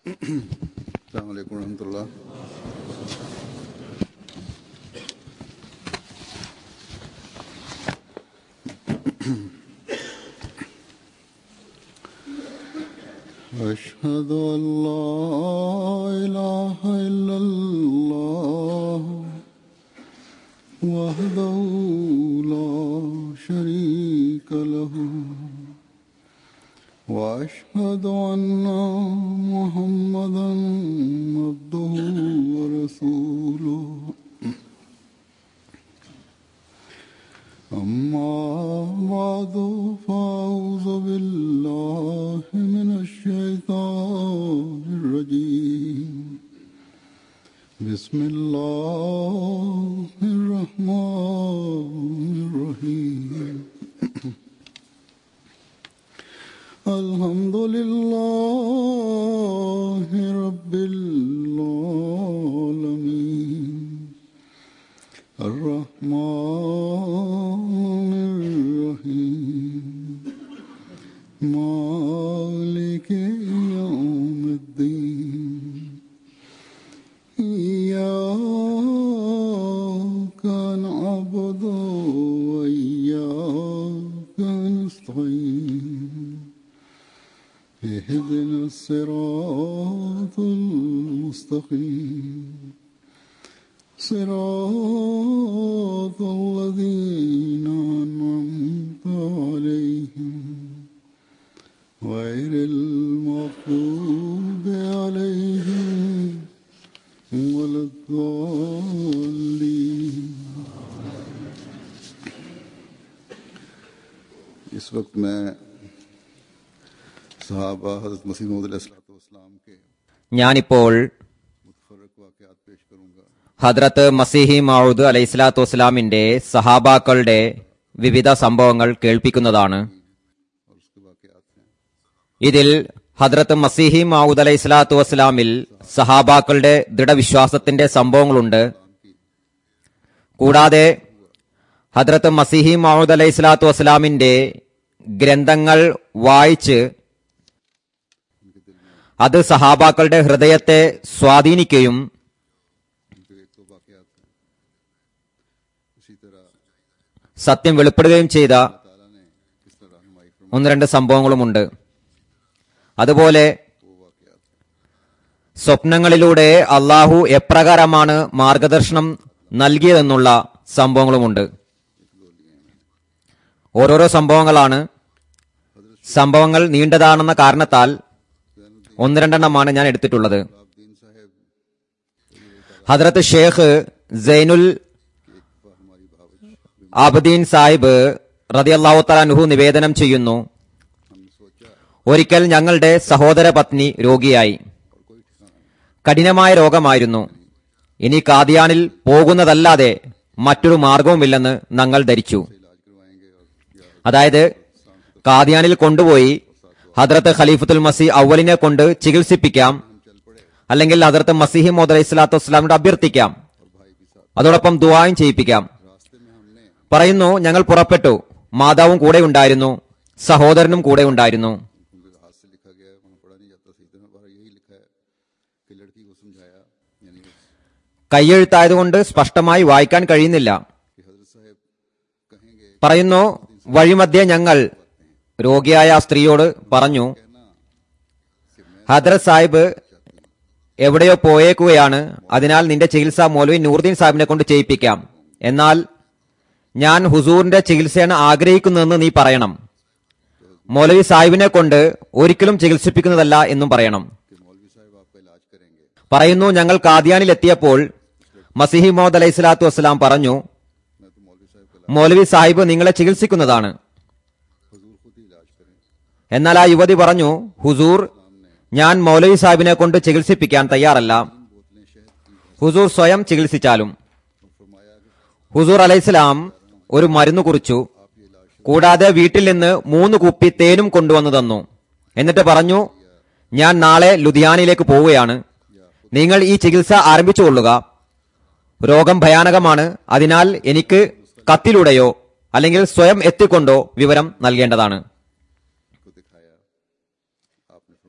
السلام عليكم ورحمة الله أشهد أن لا إله إلا الله وحده لا شريك له واشهد ان محمدا عبده ورسوله اما بعد فاعوذ بالله من الشيطان الرجيم بسم الله الرحمن الرحيم الحمد لله رب العالمين الرحمن الرحيم مالك يوم الدين إياك نعبد وإياك نستعين اهدنا الصراط المستقيم صراط الذين أنعمت عليهم غير المغضوب عليهم ولا الضالين इस वक्त मैं सहाबा हजरत मसीह मसीम के ഞാനിപ്പോൾ मुतफरक वाकयात पेश करूंगा ഹദ്രത്ത് മസിഹി മൗദ് അലൈഹി സ്വലാത്തു വസ്സലാമിന്റെ സഹാബാക്കളുടെ വിവിധ സംഭവങ്ങൾ കേൾപ്പിക്കുന്നതാണ് और उसके वाकयात हैं ഇതിൽ ഹദ്രത്ത് മസിഹി മൗദ് അലൈഹി സ്വലാത്തു വസ്സലാമിൽ സഹാബാക്കളുടെ ദൃഢവിശ്വാസത്തിന്റെ സംഭവങ്ങളുണ്ട് കൂടാതെ ഹദ്രത്ത് മസിഹി മൗദ് അലൈഹി സ്വലാത്തു വസ്സലാമിന്റെ ഗ്രന്ഥങ്ങൾ വായിച്ച് അത് സഹാബാക്കളുടെ ഹൃദയത്തെ സ്വാധീനിക്കുകയും उनके एक तो वाकयात हैं इसी तरह സത്യം വെളിപ്പെടുകയും ചെയ്ത ताला ने किस तरह रहनुमाई फरमाई ഒന്ന് രണ്ട് സംഭവങ്ങളുമുണ്ട് അതുപോലെ वो वाकयात हैं സ്വപ്നങ്ങളിലൂടെ അള്ളാഹു എപ്രകാരമാണ് മാർഗദർശനം നൽകിയതെന്നുള്ള സംഭവങ്ങളുമുണ്ട് ഓരോരോ സംഭവങ്ങളാണ് സംഭവങ്ങൾ നീണ്ടതാണെന്ന കാരണത്താൽ ഒന്ന് രണ്ടെണ്ണമാണ് ഞാൻ എടുത്തിട്ടുള്ളത് अब्दीन साहब ഹദ്രത്ത് ഷേഖ് സൈനുൽ हमारी भावच ആബദീൻ സാഹിബ് റതിയല്ലാഹു തലാൻഹു നിവേദനം ചെയ്യുന്നു हमने सोचा ഒരിക്കൽ ഞങ്ങളുടെ സഹോദര പത്നി രോഗിയായി കഠിനമായ രോഗമായിരുന്നു ഇനി കാദിയാനിൽ പോകുന്നതല്ലാതെ മറ്റൊരു മാർഗവുമില്ലെന്ന് ഞങ്ങൾ ധരിച്ചു इलाज करवाएंगे और या അതായത് കാദിയാനിൽ കൊണ്ടുപോയി ഹദ്രത്ത് ഖലീഫത്തുൽ മസി അവലിനെ കൊണ്ട് ചികിത്സിപ്പിക്കാം അല്ലെങ്കിൽ ഹദ്രത്ത് മസിഹി മോദ് അലൈഹി സ്വലാത്തു വസ്സലാമിനോട് അഭ്യർത്ഥിക്കാം അതോടൊപ്പം ദുവായും ചെയ്യിപ്പിക്കാം रास्ते में हमने പറയുന്നു ഞങ്ങൾ പുറപ്പെട്ടു മാതാവും കൂടെ ഉണ്ടായിരുന്നു സഹോദരനും കൂടെ ഉണ്ടായിരുന്നു क्योंकि हाथ से लिखा गया है वहाँ पढ़ा नहीं जाता सीधे में बाहर यही लिखा है कि लड़की को समझाया यानी കയ്യെഴുത്തായതുകൊണ്ട് സ്പഷ്ടമായി വായിക്കാൻ കഴിയുന്നില്ല कि हजरत साहब कहेंगे പറയുന്നു വഴിമധ്യേ ഞങ്ങൾ രോഗിയായ ആ സ്ത്രീയോട് പറഞ്ഞു ഹദ്രത് സാഹിബ് എവിടെയോ പോയേക്കുകയാണ് അതിനാൽ നിന്റെ ചികിത്സ മൗലവി നൂർദീൻ സാഹിബിനെ കൊണ്ട് ചെയ്യിപ്പിക്കാം എന്നാൽ ഞാൻ ഹുസൂറിന്റെ ചികിത്സയാണ് ആഗ്രഹിക്കുന്നതെന്ന് നീ പറയണം മൗലവി സാഹിബിനെ കൊണ്ട് ഒരിക്കലും ചികിത്സിപ്പിക്കുന്നതല്ല എന്നും പറയണം कि मौलवी साहब आपका इलाज करेंगे പറയുന്നു ഞങ്ങൾ കാദിയാനിൽ എത്തിയപ്പോൾ മസിഹി മോദ് അലൈഹി സ്വലാത്തു വസ്സലാം പറഞ്ഞു मैं तो मौलवी साहब का മൗലവി സാഹിബ് നിങ്ങളെ ചികിത്സിക്കുന്നതാണ് हजूर खुद ही इलाज करें എന്നാൽ ആ യുവതി പറഞ്ഞു ഹുസൂർ ഞാൻ മൗലവി സാഹിബിനെ കൊണ്ട് ചികിത്സിപ്പിക്കാൻ തയ്യാറല്ല बोतलें शहद की ഹുസൂർ സ്വയം ചികിത്സിച്ചാലും और फरमाया कि ഹുസൂർ അലൈഹിസ്ലാം ഒരു മരുന്ന് കുറിച്ചു കൂടാതെ വീട്ടിൽ നിന്ന് മൂന്ന് കുപ്പി തേനും കൊണ്ടുവന്നു തന്നു എന്നിട്ട് പറഞ്ഞു ഞാൻ നാളെ ലുധിയാനയിലേക്ക് പോവുകയാണ് നിങ്ങൾ ഈ ചികിത്സ ആരംഭിച്ചുകൊള്ളുക രോഗം ഭയാനകമാണ് അതിനാൽ എനിക്ക് കത്തിലൂടെയോ അല്ലെങ്കിൽ സ്വയം എത്തിക്കൊണ്ടോ വിവരം നൽകേണ്ടതാണ് को दिखाया आपने फरमाया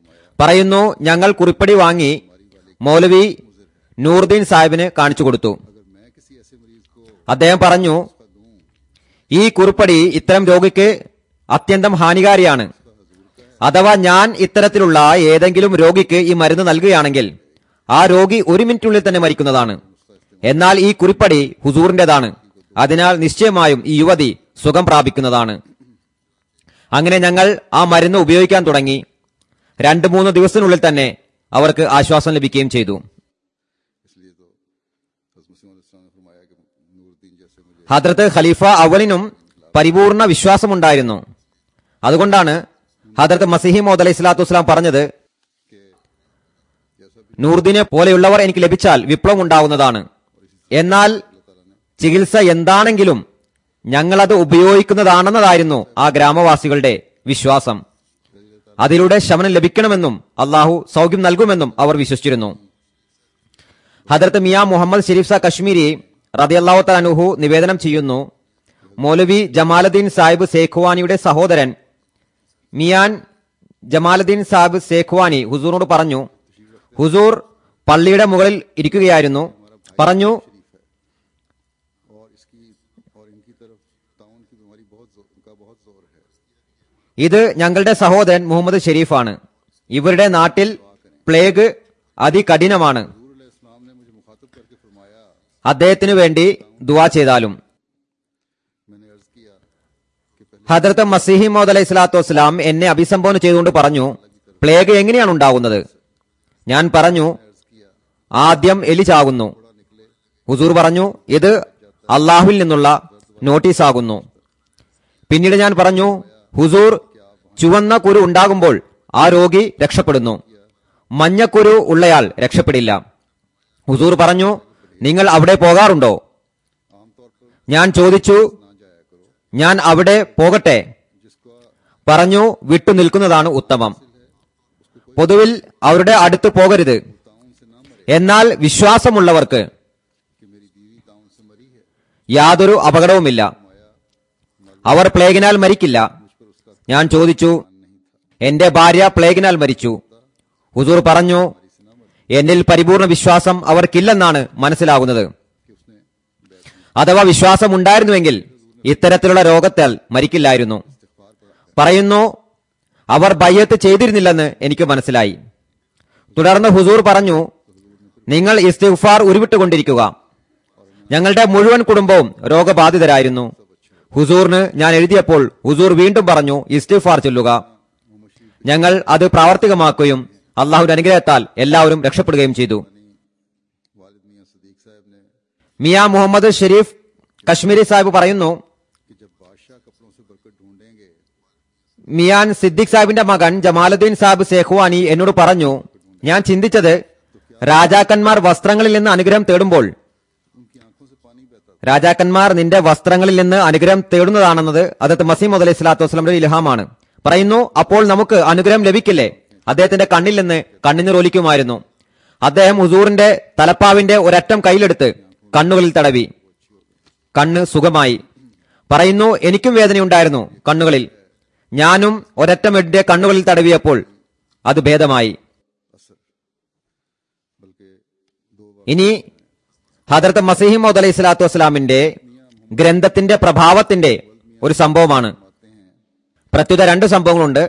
പറയുന്നു ഞങ്ങൾ കുറിപ്പടി വാങ്ങി മൗലവി നൂറുദ്ദീൻ സാഹിബിന് കാണിച്ചു കൊടുത്തു अगर मैं किसी ऐसे मरीज को അദ്ദേഹം പറഞ്ഞു ഈ കുറിപ്പടി ഇത്തരം രോഗിക്ക് അത്യന്തം ഹാനികാരിയാണ് അഥവാ ഞാൻ ഇത്തരത്തിലുള്ള ഏതെങ്കിലും രോഗിക്ക് ഈ മരുന്ന് നൽകുകയാണെങ്കിൽ ആ രോഗി ഒരു മിനിറ്റിനുള്ളിൽ തന്നെ മരിക്കുന്നതാണ് എന്നാൽ ഈ കുറിപ്പടി ഹുസൂറിന്റേതാണ് അതിനാൽ നിശ്ചയമായും ഈ യുവതി സുഖം പ്രാപിക്കുന്നതാണ് അങ്ങനെ ഞങ്ങൾ ആ മരുന്ന് ഉപയോഗിക്കാൻ തുടങ്ങി രണ്ട് മൂന്ന് ദിവസത്തിനുള്ളിൽ തന്നെ അവർക്ക് ആശ്വാസം ലഭിക്കുകയും ചെയ്തു इसलिए तो हज़रत मसीह मौद ने फरमाया कि नूरुद्दीन जैसे मुझे ഹദ്രത്ത് ഖലീഫ അവലിനും പരിപൂർണ വിശ്വാസമുണ്ടായിരുന്നു അതുകൊണ്ടാണ് ഹദ്രത്ത് മസിഹി മോദ് അലൈഹി സ്വലാത്തു വസ്സലാം പറഞ്ഞത് कि जैसा भी നൂർദിനെ പോലെയുള്ളവർ എനിക്ക് ലഭിച്ചാൽ വിപ്ലവം ഉണ്ടാവുന്നതാണ് എന്നാൽ ചികിത്സ എന്താണെങ്കിലും ഞങ്ങളത് ഉപയോഗിക്കുന്നതാണെന്നതായിരുന്നു ആ ഗ്രാമവാസികളുടെ വിശ്വാസം അതിലൂടെ ശമനം ലഭിക്കണമെന്നും അള്ളാഹു സൗഖ്യം നൽകുമെന്നും അവർ വിശ്വസിച്ചിരുന്നു ഹദർത്ത് മിയ മുഹമ്മദ് ഷെരീഫ് സ കശ്മീരി റതിയല്ലാഹു തനുഹു നിവേദനം ചെയ്യുന്നു മൗലവി ജമാലുദ്ദീൻ സാഹിബ് സേഖ്വാനിയുടെ സഹോദരൻ മിയാൻ ജമാലുദ്ദീൻ സാഹിബ് സേഖ്വാനി ഹുസൂറിനോട് പറഞ്ഞു ഹുസൂർ പള്ളിയുടെ മുകളിൽ ഇരിക്കുകയായിരുന്നു പറഞ്ഞു और इसकी और इनकी तरफ ताउन की बीमारी बहुत जोर उनका बहुत जोर है ഇത് ഞങ്ങളുടെ സഹോദരൻ മുഹമ്മദ് ഷെരീഫാണ് ഇവരുടെ നാട്ടിൽ പ്ലേഗ് അതികഠിനമാണ് हजूर इस्लाम ने मुझे मुखातब करके फरमाया അദ്ദേഹത്തിനു വേണ്ടി ദുവാ ചെയ്താലും मैंने अर्ज किया कि पहले ഹദ്രത്ത് മസീഹി മോദ് അലൈഹി സ്വലാത്തു വസ്സലാം എന്നെ അഭിസംബോധന ചെയ്തുകൊണ്ട് പറഞ്ഞു പ്ലേഗ് എങ്ങനെയാണ് ഉണ്ടാകുന്നത് ഞാൻ പറഞ്ഞു अर्ज किया ആദ്യം എലി ചാകുന്നു थोड़ा निकले ഹുസൂർ പറഞ്ഞു ഇത് അള്ളാഹുവിൽ നിന്നുള്ള നോട്ടീസ് ആകുന്നു പിന്നീട് ഞാൻ പറഞ്ഞു ഹുസൂർ ചുവന്ന കുരു ഉണ്ടാകുമ്പോൾ ആ രോഗി രക്ഷപ്പെടുന്നു മഞ്ഞക്കുരു ഉള്ളയാൾ രക്ഷപ്പെടില്ല ഹുസൂർ പറഞ്ഞു നിങ്ങൾ അവിടെ പോകാറുണ്ടോ आमतौर पर ഞാൻ ചോദിച്ചു ना जाया करो ഞാൻ അവിടെ പോകട്ടെ जिसका പറഞ്ഞു വിട്ടു നിൽക്കുന്നതാണ് ഉത്തമം പൊതുവിൽ അവരുടെ അടുത്ത് പോകരുത് ताउन से ना मरे എന്നാൽ വിശ്വാസമുള്ളവർക്ക് कि मेरी बीवी ताउन से मरी है യാതൊരു അപകടവുമില്ല അവർ പ്ലേഗിനാൽ മരിക്കില്ല ഞാൻ ചോദിച്ചു എന്റെ ഭാര്യ പ്ലേഗിനാൽ മരിച്ചു ഹുസൂർ പറഞ്ഞു എന്നിൽ പരിപൂർണ വിശ്വാസം അവർക്കില്ലെന്നാണ് മനസ്സിലാകുന്നത് कि उसने बैत അഥവാ വിശ്വാസം ഉണ്ടായിരുന്നുവെങ്കിൽ ഇത്തരത്തിലുള്ള രോഗത്താൽ മരിക്കില്ലായിരുന്നു പറയുന്നു അവർ ബയ്യത്ത് ചെയ്തിരുന്നില്ലെന്ന് എനിക്ക് മനസ്സിലായി തുടർന്ന് ഹുസൂർ പറഞ്ഞു നിങ്ങൾ ഇസ്തിഗ്ഫാർ ഉരുവിട്ടുകൊണ്ടിരിക്കുക ഞങ്ങളുടെ മുഴുവൻ കുടുംബവും രോഗബാധിതരായിരുന്നു ഹുസൂറിന് ഞാൻ എഴുതിയപ്പോൾ ഹുസൂർ വീണ്ടും പറഞ്ഞു ഇസ്തിഗ്ഫാർ ചൊല്ലുക ഞങ്ങൾ അത് പ്രാവർത്തികമാക്കുകയും അള്ളാഹുവിന്റെ അനുഗ്രഹത്താൽ എല്ലാവരും രക്ഷപ്പെടുകയും ചെയ്തു वालिद मियाँ सदीक साहब ने മിയ മുഹമ്മദ് ഷെരീഫ് കശ്മീരി സാഹിബ് പറയുന്നു कि जब बादशाह कपड़ों से बरकत ढूंढेंगे മിയാൻ സിദ്ദിഖ് സാഹിബിന്റെ മകൻ ജമാലുദ്ദീൻ സാഹിബ് സേഖ്വാനി എന്നോട് പറഞ്ഞു ഞാൻ ചിന്തിച്ചത് രാജാക്കന്മാർ വസ്ത്രങ്ങളിൽ നിന്ന് അനുഗ്രഹം തേടുമ്പോൾ उनकी आंखों से पानी बहता था രാജാക്കന്മാർ നിന്റെ വസ്ത്രങ്ങളിൽ നിന്ന് അനുഗ്രഹം തേടുന്നതാണെന്നത് അതത് മസീം അലൈഹി സ്വലാത്തു വസ്ലമിന്റെ ഇൽഹാമാണ് പറയുന്നു അപ്പോൾ നമുക്ക് അനുഗ്രഹം ലഭിക്കില്ലേ അദ്ദേഹത്തിന്റെ കണ്ണിൽ നിന്ന് കണ്ണിനീർ ഒലിക്കുമായിരുന്നു അദ്ദേഹം ഹുസൂറിന്റെ തലപ്പാവിന്റെ ഒരറ്റം കയ്യിലെടുത്ത് കണ്ണുകളിൽ തടവി കണ്ണ് സുഖമായി പറയുന്നു എനിക്കും വേദനയുണ്ടായിരുന്നു കണ്ണുകളിൽ ഞാനും ഒരറ്റം എന്റെ കണ്ണുകളിൽ തടവിയപ്പോൾ അത് ഭേദമായി असर बल्कि दो बार ഇനി ഹദർത്ത് മസീഹി മൗദ് അലൈഹി സ്വലാത്തു വസ്സലാമിന്റെ ഗ്രന്ഥത്തിന്റെ പ്രഭാവത്തിന്റെ ഒരു സംഭവമാണ് आते हैं പ്രത്യുത രണ്ട് സംഭവങ്ങളുണ്ട്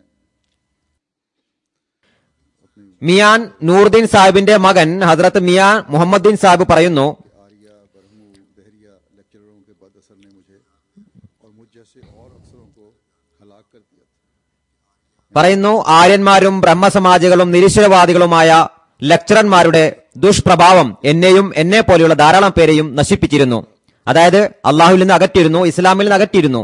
മിയാൻ നൂറുദ്ദീൻ സാഹിബിന്റെ മകൻ ഹസ്രത്ത് മിയാൻ മുഹമ്മദ്ദീൻ സാഹിബ് പറയുന്നു आर्या बरहमू दहरिया लेक्चररों के बद असर ने मुझे और मुझ जैसे और अफसरों को हलाक कर दिया था പറയുന്നു ആര്യന്മാരും ബ്രഹ്മസമാജികളും നിരീശ്വരവാദികളുമായ ലെക്ചറന്മാരുടെ ദുഷ്പ്രഭാവം എന്നെയും എന്നെ പോലെയുള്ള ധാരാളം പേരെയും നശിപ്പിച്ചിരുന്നു അതായത് അള്ളാഹുവിൽ നിന്ന് അകറ്റിയിരുന്നു ഇസ്ലാമിൽ നിന്ന് അകറ്റിയിരുന്നു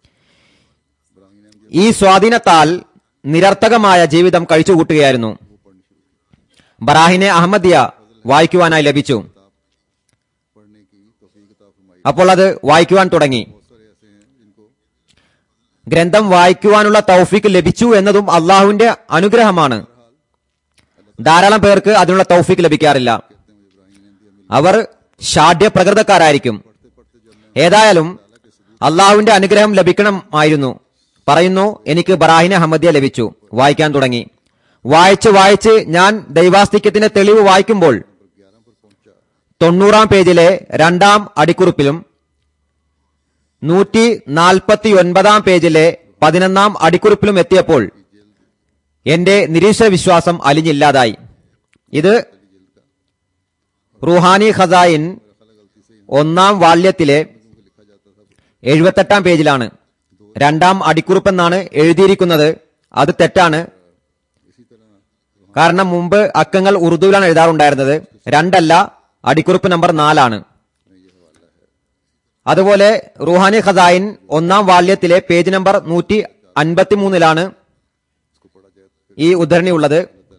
ഈ സ്വാധീനത്താൽ നിരർത്ഥകമായ ജീവിതം കഴിച്ചുകൂട്ടുകയായിരുന്നു ബറാഹിനെ അഹമ്മദിയ വായിക്കുവാനായി ലഭിച്ചു पढ़ने की तोफीक अता फरमाई അപ്പോൾ അത് വായിക്കുവാൻ തുടങ്ങി बहुत सारे ऐसे हैं जिनको ഗ്രന്ഥം വായിക്കുവാനുള്ള തൗഫീക്ക് ലഭിച്ചു എന്നതും അള്ളാഹുവിന്റെ അനുഗ്രഹമാണ് ധാരാളം പേർക്ക് അതിനുള്ള തൗഫീക്ക് ലഭിക്കാറില്ല അവർ ഷാഢ്യ പ്രകൃതക്കാരായിരിക്കും ഏതായാലും അള്ളാഹുവിന്റെ അനുഗ്രഹം ലഭിക്കണമായിരുന്നു പറയുന്നു എനിക്ക് ബറാഹിനെ അഹമ്മദിയ ലഭിച്ചു വായിക്കാൻ തുടങ്ങി വായിച്ച് വായിച്ച് ഞാൻ ദൈവാസ്തിക്യത്തിന്റെ തെളിവ് വായിക്കുമ്പോൾ തൊണ്ണൂറാം പേജിലെ രണ്ടാം അടിക്കുറിപ്പിലും നൂറ്റി നാൽപ്പത്തി ഒൻപതാം പേജിലെ പതിനൊന്നാം അടിക്കുറിപ്പിലും എത്തിയപ്പോൾ എന്റെ നിരീശ്വര വിശ്വാസം അലിഞ്ഞില്ലാതായി ഇത് റുഹാനി ഖസായിൻ ഒന്നാം വാള്യത്തിലെ എഴുപത്തെട്ടാം പേജിലാണ് രണ്ടാം അടിക്കുറിപ്പെന്നാണ് എഴുതിയിരിക്കുന്നത് അത് തെറ്റാണ് കാരണം മുമ്പ് അക്കങ്ങൾ ഉറുദുവിലാണ് എഴുതാറുണ്ടായിരുന്നത് രണ്ടല്ല അടിക്കുറിപ്പ് നമ്പർ നാലാണ് അതുപോലെ റുഹാനി ഖസായിൻ ഒന്നാം വാള്യത്തിലെ പേജ് നമ്പർ നൂറ്റി അൻപത്തിമൂന്നിലാണ് ഈ ഉദ്ധരണി ഉള്ളത്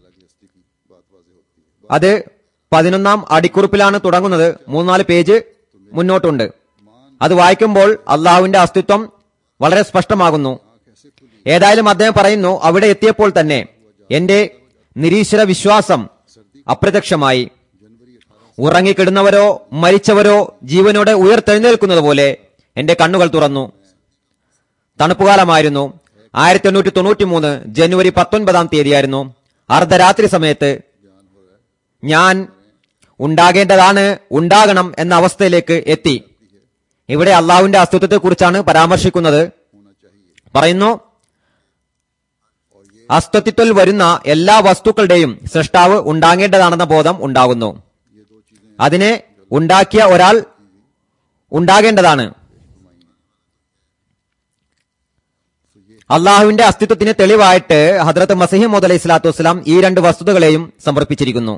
അത് പതിനൊന്നാം അടിക്കുറിപ്പിലാണ് തുടങ്ങുന്നത് മൂന്നാല് പേജ് മുന്നോട്ടുണ്ട് അത് വായിക്കുമ്പോൾ അള്ളാഹുവിന്റെ അസ്തിത്വം വളരെ സ്പഷ്ടമാകുന്നു ഏതായാലും അദ്ദേഹം പറയുന്നു അവിടെ എത്തിയപ്പോൾ തന്നെ എന്റെ നിരീശ്വര വിശ്വാസം അപ്രത്യക്ഷമായി ഉറങ്ങിക്കിടുന്നവരോ മരിച്ചവരോ ജീവനോടെ ഉയർത്തെഴുന്നേൽക്കുന്നത് പോലെ എന്റെ കണ്ണുകൾ തുറന്നു തണുപ്പുകാലമായിരുന്നു ആയിരത്തി എണ്ണൂറ്റി തൊണ്ണൂറ്റി മൂന്ന് ജനുവരി പത്തൊൻപതാം തീയതിയായിരുന്നു അർദ്ധരാത്രി സമയത്ത് ഞാൻ ഉണ്ടാകേണ്ടതാണ് ഉണ്ടാകണം എന്ന അവസ്ഥയിലേക്ക് എത്തി ഇവിടെ അള്ളാഹുവിന്റെ അസ്തിത്വത്തെക്കുറിച്ചാണ് പരാമർശിക്കുന്നത് പറയുന്നു അസ്തിത്വത്തിൽ വരുന്ന എല്ലാ വസ്തുക്കളുടെയും സൃഷ്ടാവ് ഉണ്ടാകേണ്ടതാണെന്ന ബോധം ഉണ്ടാകുന്നു അതിനെ ഉണ്ടാക്കിയ ഒരാൾ ഉണ്ടാകേണ്ടതാണ് അള്ളാഹുവിന്റെ അസ്തിത്വത്തിന് തെളിവായിട്ട് ഹദ്രത്ത് മസീഹ് അലൈഹി സ്വലാത്തു വസ്സലാം ഈ രണ്ട് വസ്തുതകളെയും സമർപ്പിച്ചിരിക്കുന്നു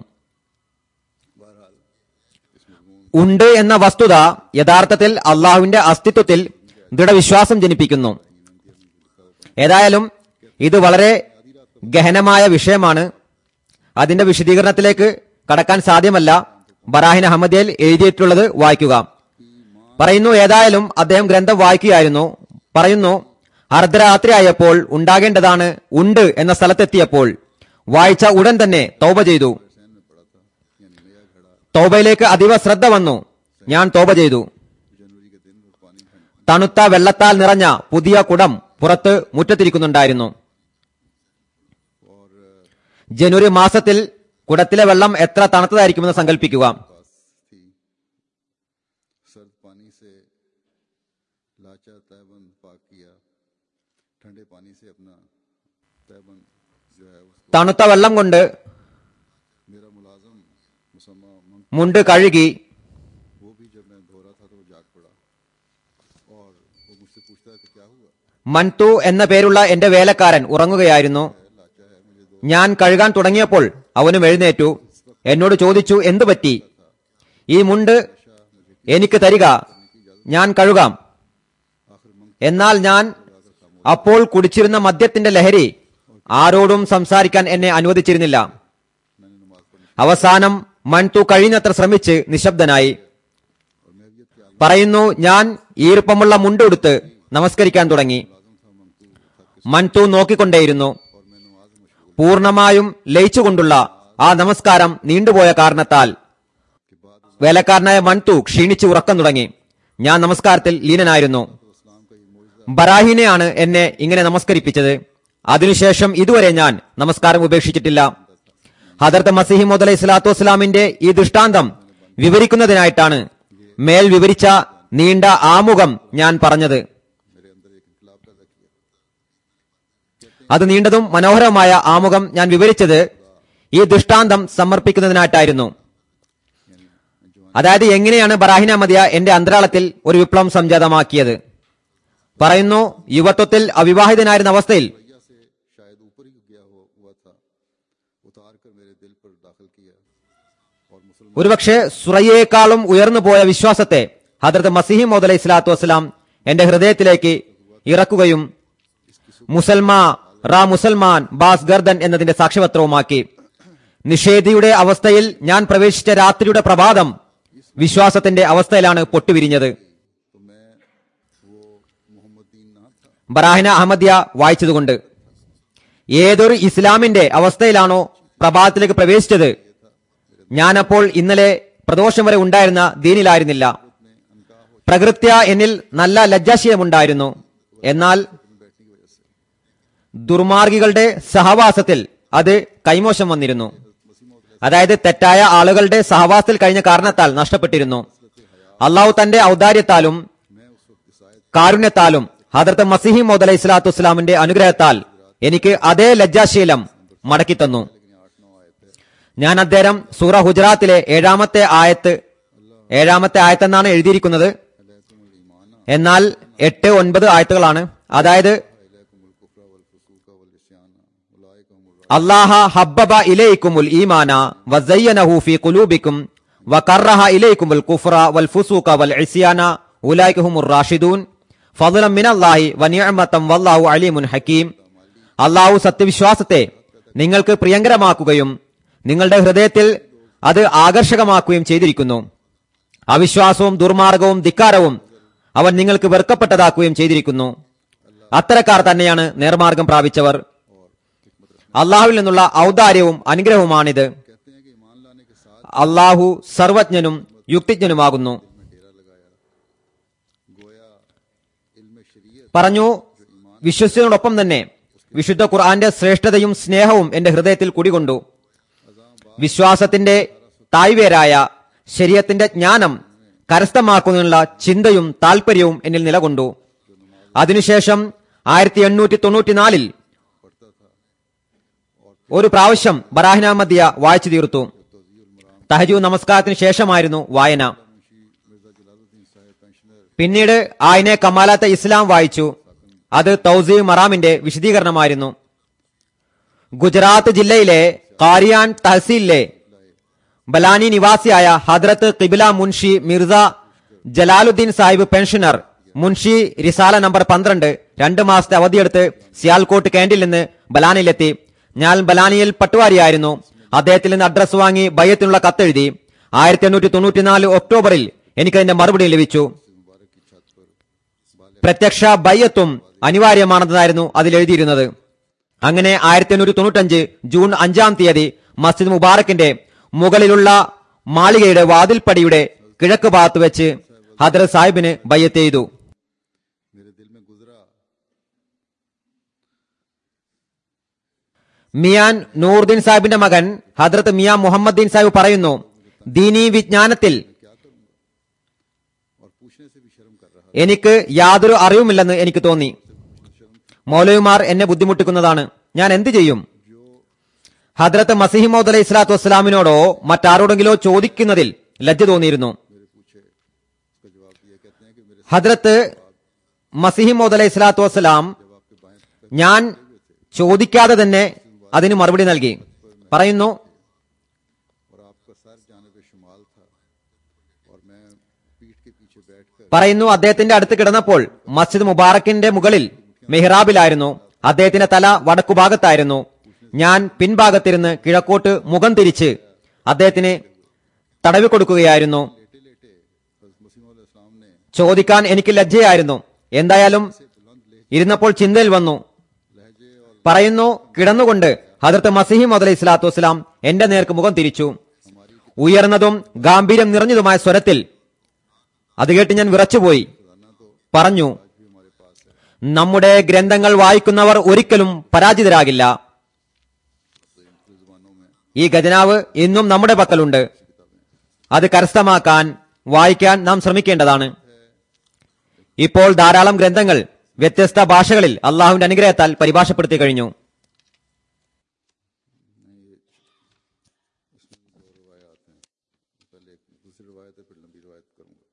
ഉണ്ട് എന്ന വസ്തുത യഥാർത്ഥത്തിൽ അള്ളാഹുവിന്റെ അസ്തിത്വത്തിൽ ദൃഢവിശ്വാസം ജനിപ്പിക്കുന്നു ഏതായാലും ഇത് വളരെ ഗഹനമായ വിഷയമാണ് അതിന്റെ വിശദീകരണത്തിലേക്ക് കടക്കാൻ സാധ്യമല്ല ബറാഹിൻ അഹമ്മദിയൽ എഴുതിയിട്ടുള്ളത് വായിക്കുക പറയുന്നു ഏതായാലും അദ്ദേഹം ഗ്രന്ഥം വായിക്കുകയായിരുന്നു പറയുന്നു അർദ്ധരാത്രിയായപ്പോൾ ഉണ്ടാകേണ്ടതാണ് ഉണ്ട് എന്ന സ്ഥലത്തെത്തിയപ്പോൾ വായിച്ച ഉടൻ തന്നെ തൗബ ചെയ്തു തൗബയിലേക്ക് അതീവ ശ്രദ്ധ വന്നു ഞാൻ തൗബ ചെയ്തു തണുത്ത വെള്ളത്താൽ നിറഞ്ഞ പുതിയ കുടം പുറത്ത് മുറ്റത്തിരിക്കുന്നുണ്ടായിരുന്നു ജനുവരി മാസത്തിൽ കുടത്തിലെ വെള്ളം എത്ര തണുത്തതായിരിക്കുമെന്ന് സങ്കല്പിക്കുക थी सर्द पानी से लाचा तैबन पाक किया ठंडे पानी से अपना तैबन जो है उसको തണുത്ത വെള്ളം കൊണ്ട് मेरा मुलाजम मुसम्मा मंग മുണ്ട് കഴുകി वो भी जब मैं धो रहा था तो वो जाग पड़ा और वो मुझसे पूछता है कि क्या हुआ മൻതു എന്ന പേരുള്ള എന്റെ വേലക്കാരൻ ഉറങ്ങുകയായിരുന്നു ഞാൻ കഴുകാൻ തുടങ്ങിയപ്പോൾ അവനും എഴുന്നേറ്റു എന്നോട് ചോദിച്ചു എന്തു പറ്റി ഈ മുണ്ട് എനിക്ക് തരിക ഞാൻ കഴുകാം എന്നാൽ ഞാൻ അപ്പോൾ കുടിച്ചിരുന്ന മദ്യത്തിന്റെ ലഹരി ആരോടും സംസാരിക്കാൻ എന്നെ അനുവദിച്ചിരുന്നില്ല അവസാനം മൻതു കഴിയുന്നത്ര ശ്രമിച്ച് നിശബ്ദനായി പറയുന്നു ഞാൻ ഈർപ്പമുള്ള മുണ്ടെടുത്ത് നമസ്കരിക്കാൻ തുടങ്ങി മൻതു നോക്കിക്കൊണ്ടേയിരുന്നു പൂർണമായും ലയിച്ചുകൊണ്ടുള്ള ആ നമസ്കാരം നീണ്ടുപോയ കാരണത്താൽ വേലക്കാരനായ മൻതു ക്ഷീണിച്ച് ഉറക്കം തുടങ്ങി ഞാൻ നമസ്കാരത്തിൽ ലീനനായിരുന്നു ബറാഹിനെയാണ് എന്നെ ഇങ്ങനെ നമസ്കരിപ്പിച്ചത് അതിനുശേഷം ഇതുവരെ ഞാൻ നമസ്കാരം ഉപേക്ഷിച്ചിട്ടില്ല ഹദർത്ത് മസിഹി മുതലൈഹി സ്വലാത്തു വസ്സലാമിന്റെ ഈ ദൃഷ്ടാന്തം വിവരിക്കുന്നതിനായിട്ടാണ് മേൽ വിവരിച്ച നീണ്ട ആമുഖം ഞാൻ പറഞ്ഞത് അത് നീണ്ടതും മനോഹരമായ ആമുഖം ഞാൻ വിവരിച്ചത് ഈ ദൃഷ്ടാന്തം സമർപ്പിക്കുന്നതിനായിട്ടായിരുന്നു അതായത് എങ്ങനെയാണ് ബറാഹിന മദിയ എന്റെ അന്തരാളത്തിൽ ഒരു വിപ്ലവം സംജാതമാക്കിയത് പറയുന്നു യുവത്വത്തിൽ അവിവാഹിതനായിരുന്ന അവസ്ഥയിൽ भैया से शायद ऊपर ही गया हुआ हुआ था उतार कर मेरे दिल पर दाखिल किया और मुसलमान ഒരുപക്ഷെ സുറയേക്കാളും ഉയർന്നു പോയ വിശ്വാസത്തെ ഹദ്രത്ത് മസിഹി മോദ് ഇസ്ലാത്തു വസ്സലാം എന്റെ ഹൃദയത്തിലേക്ക് ഇറക്കുകയും മുസൽമാ റാ മുസൽമാൻ ബാസ് ഗർദൻ എന്നതിന്റെ സാക്ഷ്യപത്രവുമാക്കി നിഷേധിയുടെ അവസ്ഥയിൽ ഞാൻ പ്രവേശിച്ച രാത്രിയുടെ പ്രഭാതം വിശ്വാസത്തിന്റെ അവസ്ഥയിലാണ് പൊട്ടുവിരിഞ്ഞത് तो मैं वो मोहम्मद दीन ना था ബറാഹിന അഹമ്മദിയ വായിച്ചതുകൊണ്ട് ഏതൊരു ഇസ്ലാമിന്റെ അവസ്ഥയിലാണോ പ്രഭാതത്തിലേക്ക് പ്രവേശിച്ചത് ഞാനപ്പോൾ ഇന്നലെ പ്രദോഷം വരെ ഉണ്ടായിരുന്ന ദീനിലായിരുന്നില്ല പ്രകൃത്യ എന്നിൽ നല്ല ലജ്ജാശീലമുണ്ടായിരുന്നു എന്നാൽ ദുർമാർഗികളുടെ സഹവാസത്തിൽ അത് കൈമോശം വന്നിരുന്നു അതായത് തെറ്റായ ആളുകളുടെ സഹവാസത്തിൽ കഴിഞ്ഞ കാരണത്താൽ നഷ്ടപ്പെട്ടിരുന്നു അള്ളാഹു തന്റെ ഔദാര്യത്താലും കാരുണ്യത്താലും ഹദർത്ത് മസിഹി മോദ് അലൈഹി സ്വലാത്തു വസ്സലാമിന്റെ അനുഗ്രഹത്താൽ എനിക്ക് അതേ ലജ്ജാശീലം മടക്കി തന്നു ഞാൻ അദ്ദേഹം സൂറ ഹുജറാത്തിലെ ഏഴാമത്തെ ആയത്ത് ഏഴാമത്തെ ആയത്തെന്നാണ് എഴുതിയിരിക്കുന്നത് എന്നാൽ എട്ട് ഒൻപത് ആയത്തുകളാണ് അതായത് അള്ളാഹ ഹബ്ബബ ഇലൈക്കുമുൽ ഈമാന വസയ്യനഹു ഫീ ഖുലൂബിക്കും വകറഹ ഇലൈക്കുമുൽ കുഫ്ര വൽ ഫുസൂക വൽ ഇസ്യാന ഉലൈക ഹുമുർ റാഷിദൂൻ ഫضلا മിനല്ലാഹി വനിഅമതൻ വല്ലാഹു അലീമുൻ ഹകീം അള്ളാഹു സത്യവിശ്വാസത്തെ നിങ്ങൾക്ക് പ്രിയങ്കരമാക്കുകയും നിങ്ങളുടെ ഹൃദയത്തിൽ അത് ആകർഷകമാക്കുകയും ചെയ്തിരിക്കുന്നു അവിശ്വാസവും ദുർമാർഗവും ധിക്കാരവും അവൻ നിങ്ങൾക്ക് വെറുക്കപ്പെട്ടതാക്കുകയും ചെയ്തിരിക്കുന്നു അത്തരക്കാർ തന്നെയാണ് നേർമാർഗം പ്രാപിച്ചവർ അള്ളാഹുവിൽ നിന്നുള്ള ഔദാര്യവും അനുഗ്രഹവുമാണിത് അള്ളാഹു സർവജ്ഞനും യുക്തിജ്ഞനുമാകുന്നു പറഞ്ഞു വിശ്വസിച്ചതിനോടൊപ്പം തന്നെ വിശുദ്ധ ഖുർആന്റെ ശ്രേഷ്ഠതയും സ്നേഹവും എന്റെ ഹൃദയത്തിൽ കുടികൊണ്ടു വിശ്വാസത്തിന്റെ തായ്വേരായ ശരീരത്തിന്റെ ജ്ഞാനം കരസ്ഥമാക്കുന്നതിനുള്ള ചിന്തയും താല്പര്യവും എന്നിൽ നിലകൊണ്ടു അതിനുശേഷം ആയിരത്തി എണ്ണൂറ്റി തൊണ്ണൂറ്റിനാലിൽ ഒരു പ്രാവശ്യം ബറാഹിനാമദിയ വായിച്ചു തീർത്തു തഹജു നമസ്കാരത്തിന് ശേഷമായിരുന്നു വായന പിന്നീട് ആയിനെ കമാലാത്ത ഇസ്ലാം വായിച്ചു അത് തൗസീ മറാമിന്റെ വിശദീകരണമായിരുന്നു ഗുജറാത്ത് ജില്ലയിലെ കാരിയാൻ തഹസീലിലെ ബലാനി നിവാസിയായ ഹദ്രത്ത് കിബില മുൻഷി മിർസ ജലാലുദ്ദീൻ സാഹിബ് പെൻഷനർ മുൻഷി റിസാല നമ്പർ പന്ത്രണ്ട് രണ്ട് മാസത്തെ അവധിയെടുത്ത് സിയാൽകോട്ട് ക്യാൻഡിൽ നിന്ന് ബലാനിലെത്തി ഞാൻ ബലാനിയിൽ പട്ടുവാരിയായിരുന്നു അദ്ദേഹത്തിൽ നിന്ന് അഡ്രസ് വാങ്ങി ബയ്യത്തിനുള്ള കത്തെഴുതി ആയിരത്തി എണ്ണൂറ്റി തൊണ്ണൂറ്റിനാല് ഒക്ടോബറിൽ എനിക്ക് അതിന്റെ മറുപടി ലഭിച്ചു പ്രത്യക്ഷ ബയ്യത്തും അനിവാര്യമാണെന്നായിരുന്നു അതിൽ എഴുതിയിരുന്നത് അങ്ങനെ ആയിരത്തി എണ്ണൂറ്റി തൊണ്ണൂറ്റഞ്ച് ജൂൺ അഞ്ചാം തീയതി മസ്ജിദ് മുബാറക്കിന്റെ മുകളിലുള്ള മാളികയുടെ വാതിൽപ്പടിയുടെ കിഴക്ക് ഭാഗത്ത് വെച്ച് ഹദ്രത് സാഹിബിന് ബയ്യത്ത് ചെയ്തു मेरे दिल में गुजरा മിയാൻ നൂറുദ്ദീൻ സാഹിബിന്റെ മകൻ ഹദ്രത്ത് മിയാ മുഹമ്മദ്ദീൻ സാഹിബ് പറയുന്നു ദീനീ വിജ്ഞാനത്തിൽ और पूछने से भी शर्म कर रहा എനിക്ക് യാതൊരു അറിവുമില്ലെന്ന് എനിക്ക് തോന്നി മൗലവിമാർ എന്നെ ബുദ്ധിമുട്ടിക്കുന്നതാണ് ഞാൻ എന്ത് ചെയ്യും ഹദ്രത്ത് മസിഹിമോദ് അലൈഹി സ്വലാത്തു വസ്സലാമിനോടോ മറ്റാരോടെങ്കിലോ ചോദിക്കുന്നതിൽ ലജ്ജ തോന്നിയിരുന്നു मेरे पूछे उसका जवाब दिया कहते हैं कि मेरे ഹദ്രത്ത് മസിഹിമോദ് അലൈഹി സ്വലാത്തു വസ്സലാം जवाब के बाएं ഞാൻ ചോദിക്കാതെ തന്നെ അതിന് മറുപടി നൽകി പറയുന്നു और आपका सर जाने पे शुमाल था और मैं पीठ के पीछे बैठकर പറയുന്നു അദ്ദേഹത്തിന്റെ അടുത്ത് കിടന്നപ്പോൾ മസ്ജിദ് മുബാറക്കിന്റെ മുകളിൽ മെഹ്റാബിലായിരുന്നു അദ്ദേഹത്തിന്റെ തല വടക്കുഭാഗത്തായിരുന്നു ഞാൻ പിൻഭാഗത്തിരുന്ന് കിഴക്കോട്ട് മുഖം തിരിച്ച് അദ്ദേഹത്തിന് തടവി കൊടുക്കുകയായിരുന്നു लेटे लेटे हज़रत मसीह इस्लाम ने ചോദിക്കാൻ എനിക്ക് ലജ്ജയായിരുന്നു എന്തായാലും ഇരുന്നപ്പോൾ ചിന്തയിൽ വന്നു लहजे और പറയുന്നു കിടന്നുകൊണ്ട് ഹദർത്ത് മസിഹി മുതലി ഇസ്ലാത്തു വസ്സലാം എന്റെ നേർക്ക് മുഖം തിരിച്ചു ഉയർന്നതും ഗാംഭീര്യം നിറഞ്ഞതുമായ സ്വരത്തിൽ അത് കേട്ട് ഞാൻ വിറച്ചുപോയി പറഞ്ഞു നമ്മുടെ ഗ്രന്ഥങ്ങൾ വായിക്കുന്നവർ ഒരിക്കലും പരാജിതരാകില്ല ഈ ഖജനാവ് ഇന്നും നമ്മുടെ പക്കലുണ്ട് അത് കരസ്ഥമാക്കാൻ വായിക്കാൻ നാം ശ്രമിക്കേണ്ടതാണ് ഇപ്പോൾ ധാരാളം ഗ്രന്ഥങ്ങൾ വ്യത്യസ്ത ഭാഷകളിൽ അള്ളാഹുവിന്റെ അനുഗ്രഹത്താൽ പരിഭാഷപ്പെടുത്തി കഴിഞ്ഞു पहले एक दूसरी रवायत है फिर लंबी रवायत करूंगा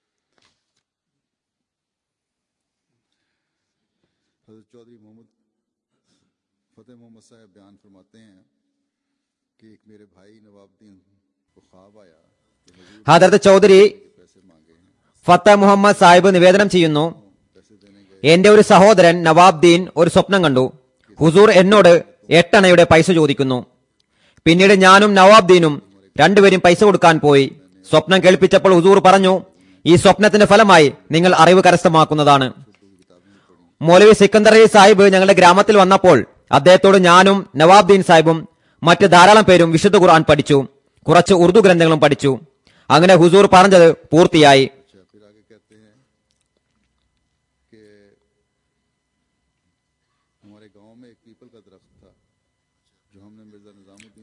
हजरत चौधरी मोहम्मद फतेह मोहम्मद साहब बयान फरमाते हैं कि एक मेरे भाई नवाबुद्दीन को ख्वाब आया कि हजूर ഹദർത്ത് ചൗധരി के पैसे मांगे हैं ഫത്ത മുഹമ്മദ് സാഹിബ് നിവേദനം ചെയ്യുന്നു पैसे देने गए എന്റെ ഒരു സഹോദരൻ നവാബ്ദീൻ ഒരു സ്വപ്നം കണ്ടു ഹുസൂർ എന്നോട് എട്ടണയുടെ പൈസ ചോദിക്കുന്നു പിന്നീട് ഞാനും നവാബ്ദീനും രണ്ടുപേരും പൈസ കൊടുക്കാൻ പോയി സ്വപ്നം കേൾപ്പിച്ചപ്പോൾ ഹുസൂർ പറഞ്ഞു ഈ സ്വപ്നത്തിന്റെ ഫലമായി നിങ്ങൾ അറിവ് കരസ്ഥമാക്കുന്നതാണ് മൗലവി സിക്കന്ദർ അലി സാഹിബ് ഞങ്ങളുടെ ഗ്രാമത്തിൽ വന്നപ്പോൾ അദ്ദേഹത്തോട് ഞാനും നവാബ്ദീൻ സാഹിബും മറ്റ് ധാരാളം പേരും വിശുദ്ധ ഖുർആൻ പഠിച്ചു കുറച്ച് ഉറുദു ഗ്രന്ഥങ്ങളും പഠിച്ചു അങ്ങനെ ഹുസൂർ പറഞ്ഞത് പൂർത്തിയായി अच्छा फिर आगे कहते हैं कि हमारे गांव में एक पीपल का दरख्त था जो हमने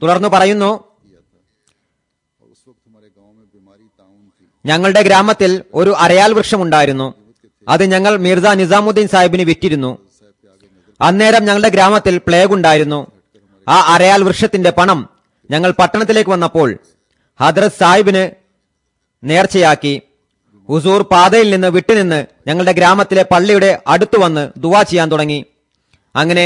തുടർന്ന് പറയുന്നു किया था और उस वक्त हमारे गांव में बीमारी ताउन थी ഞങ്ങളുടെ ഗ്രാമത്തിൽ ഒരു അരയാൽ വൃക്ഷമുണ്ടായിരുന്നു അത് ഞങ്ങൾ മിർസ നിസാമുദ്ദീൻ സാഹിബിന് വിറ്റിരുന്നു साहब के आगे नजर അന്നേരം ഞങ്ങളുടെ ഗ്രാമത്തിൽ പ്ലേഗ് ഉണ്ടായിരുന്നു ആ അരയാൽ വൃക്ഷത്തിന്റെ പണം ഞങ്ങൾ പട്ടണത്തിലേക്ക് വന്നപ്പോൾ ഹദ്രത് സാഹിബിന് നേർച്ചയാക്കി ഹുസൂർ പാതയിൽ നിന്ന് വിട്ടുനിന്ന് ഞങ്ങളുടെ ഗ്രാമത്തിലെ പള്ളിയുടെ അടുത്തു വന്ന് ദുവാ ചെയ്യാൻ തുടങ്ങി അങ്ങനെ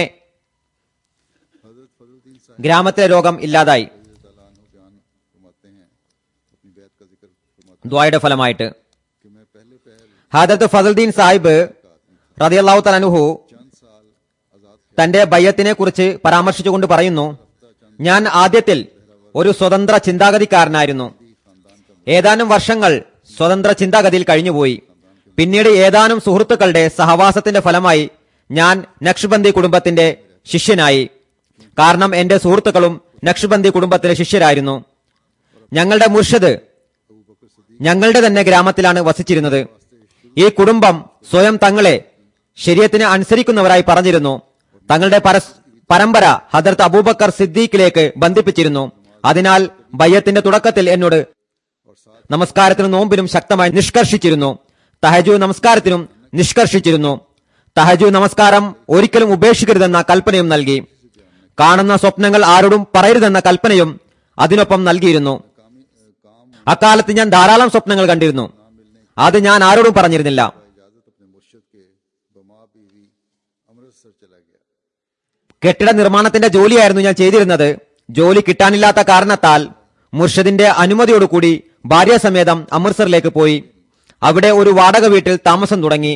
हजरत फजलुद्दीन साहब ഗ്രാമത്തിലെ രോഗം ഇല്ലാതായി ताला अन्हु बयान फरमाते हैं अपनी बैत का जिक्र फरमाते ദ്വായുടെ ഫലമായിട്ട് हैं कि मैं पहले पहल ഹദരത്ത് ഫസൽദീൻ സാഹിബ് റതിയല്ലാഹു തലനുഹു चंद साल आजाद തന്റെ ബയ്യത്തിനെ കുറിച്ച് പരാമർശിച്ചുകൊണ്ട് പറയുന്നു ഞാൻ ആദ്യത്തിൽ ഒരു സ്വതന്ത്ര ചിന്താഗതിക്കാരനായിരുന്നു ഏതാനും വർഷങ്ങൾ സ്വതന്ത്ര ചിന്താഗതിയിൽ കഴിഞ്ഞുപോയി പിന്നീട് ഏതാനും സുഹൃത്തുക്കളുടെ സഹവാസത്തിന്റെ ഫലമായി ഞാൻ നക്ഷബന്ദി കുടുംബത്തിന്റെ ശിഷ്യനായി കാരണം എന്റെ സുഹൃത്തുക്കളും നക്ഷബന്ദി കുടുംബത്തിലെ ശിഷ്യരായിരുന്നു ഞങ്ങളുടെ മുർഷദ് ഞങ്ങളുടെ തന്നെ ഗ്രാമത്തിലാണ് വസിച്ചിരുന്നത് ഈ കുടുംബം സ്വയം തങ്ങളെ ശരീരത്തിന് അനുസരിക്കുന്നവരായി പറഞ്ഞിരുന്നു തങ്ങളുടെ പരസ് പരമ്പര ഹദർത്ത് അബൂബക്കർ സിദ്ദീഖിലേക്ക് ബന്ധിപ്പിച്ചിരുന്നു അതിനാൽ ബയ്യത്തിന്റെ തുടക്കത്തിൽ എന്നോട് നമസ്കാരത്തിനും നോമ്പിനും ശക്തമായി നിഷ്കർഷിച്ചിരുന്നു തഹജു നമസ്കാരത്തിനും നിഷ്കർഷിച്ചിരുന്നു തഹജു നമസ്കാരം ഒരിക്കലും ഉപേക്ഷിക്കരുതെന്ന കൽപ്പനയും നൽകി കാണുന്ന സ്വപ്നങ്ങൾ ആരോടും പറയരുതെന്ന കൽപ്പനയും അതിനൊപ്പം നൽകിയിരുന്നു അക്കാലത്ത് ഞാൻ ധാരാളം സ്വപ്നങ്ങൾ കണ്ടിരുന്നു അത് ഞാൻ ആരോടും പറഞ്ഞിരുന്നില്ല इजाजत अपने मुर्शद के बमा बीवी अमृतसर चला गया കെട്ടിട നിർമ്മാണത്തിന്റെ ജോലിയായിരുന്നു ഞാൻ ചെയ്തിരുന്നത് ജോലി കിട്ടാനില്ലാത്ത കാരണത്താൽ മുർഷദിന്റെ അനുമതിയോടുകൂടി ഭാര്യാസമേതം അമൃത്സറിലേക്ക് പോയി അവിടെ ഒരു വാടക വീട്ടിൽ താമസം തുടങ്ങി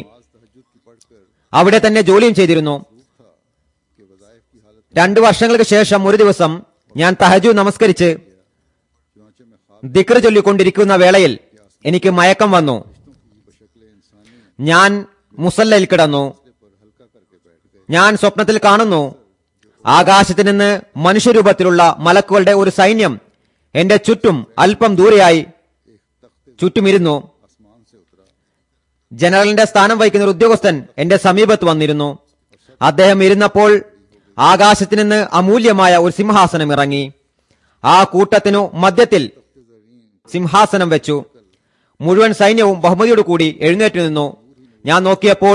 അവിടെ തന്നെ ജോലിയും ചെയ്തിരുന്നു कि वजायफ की हालत രണ്ടു വർഷങ്ങൾക്ക് ശേഷം ഒരു ദിവസം ഞാൻ തഹജു നമസ്കരിച്ച് चुनाचे में ख्वाब ദിക്ർ ചൊല്ലിക്കൊണ്ടിരിക്കുന്ന വേളയിൽ എനിക്ക് മയക്കം വന്നു की बशक्ल इंसानी ഞാൻ മുസല്ലയിൽ കിടന്നു पर हल्का करके बैठ गए ഞാൻ സ്വപ്നത്തിൽ കാണുന്നു ആകാശത്ത് നിന്ന് മനുഷ്യരൂപത്തിലുള്ള മലക്കുകളുടെ ഒരു സൈന്യം എന്റെ ചുറ്റും അല്പം ദൂരെയായി ചുറ്റുമിരുന്നു आसमान से उतरा ജനറലിന്റെ സ്ഥാനം വഹിക്കുന്ന ഒരു ഉദ്യോഗസ്ഥൻ എന്റെ സമീപത്ത് വന്നിരുന്നു അദ്ദേഹം ഇരുന്നപ്പോൾ ആകാശത്ത് നിന്ന് അമൂല്യമായ ഒരു സിംഹാസനം ഇറങ്ങി ആ കൂട്ടത്തിനു മധ്യത്തിൽ സിംഹാസനം വെച്ചു മുഴുവൻ സൈന്യവും ബഹുമതിയോട് കൂടി എഴുന്നേറ്റ് നിന്നു ഞാൻ നോക്കിയപ്പോൾ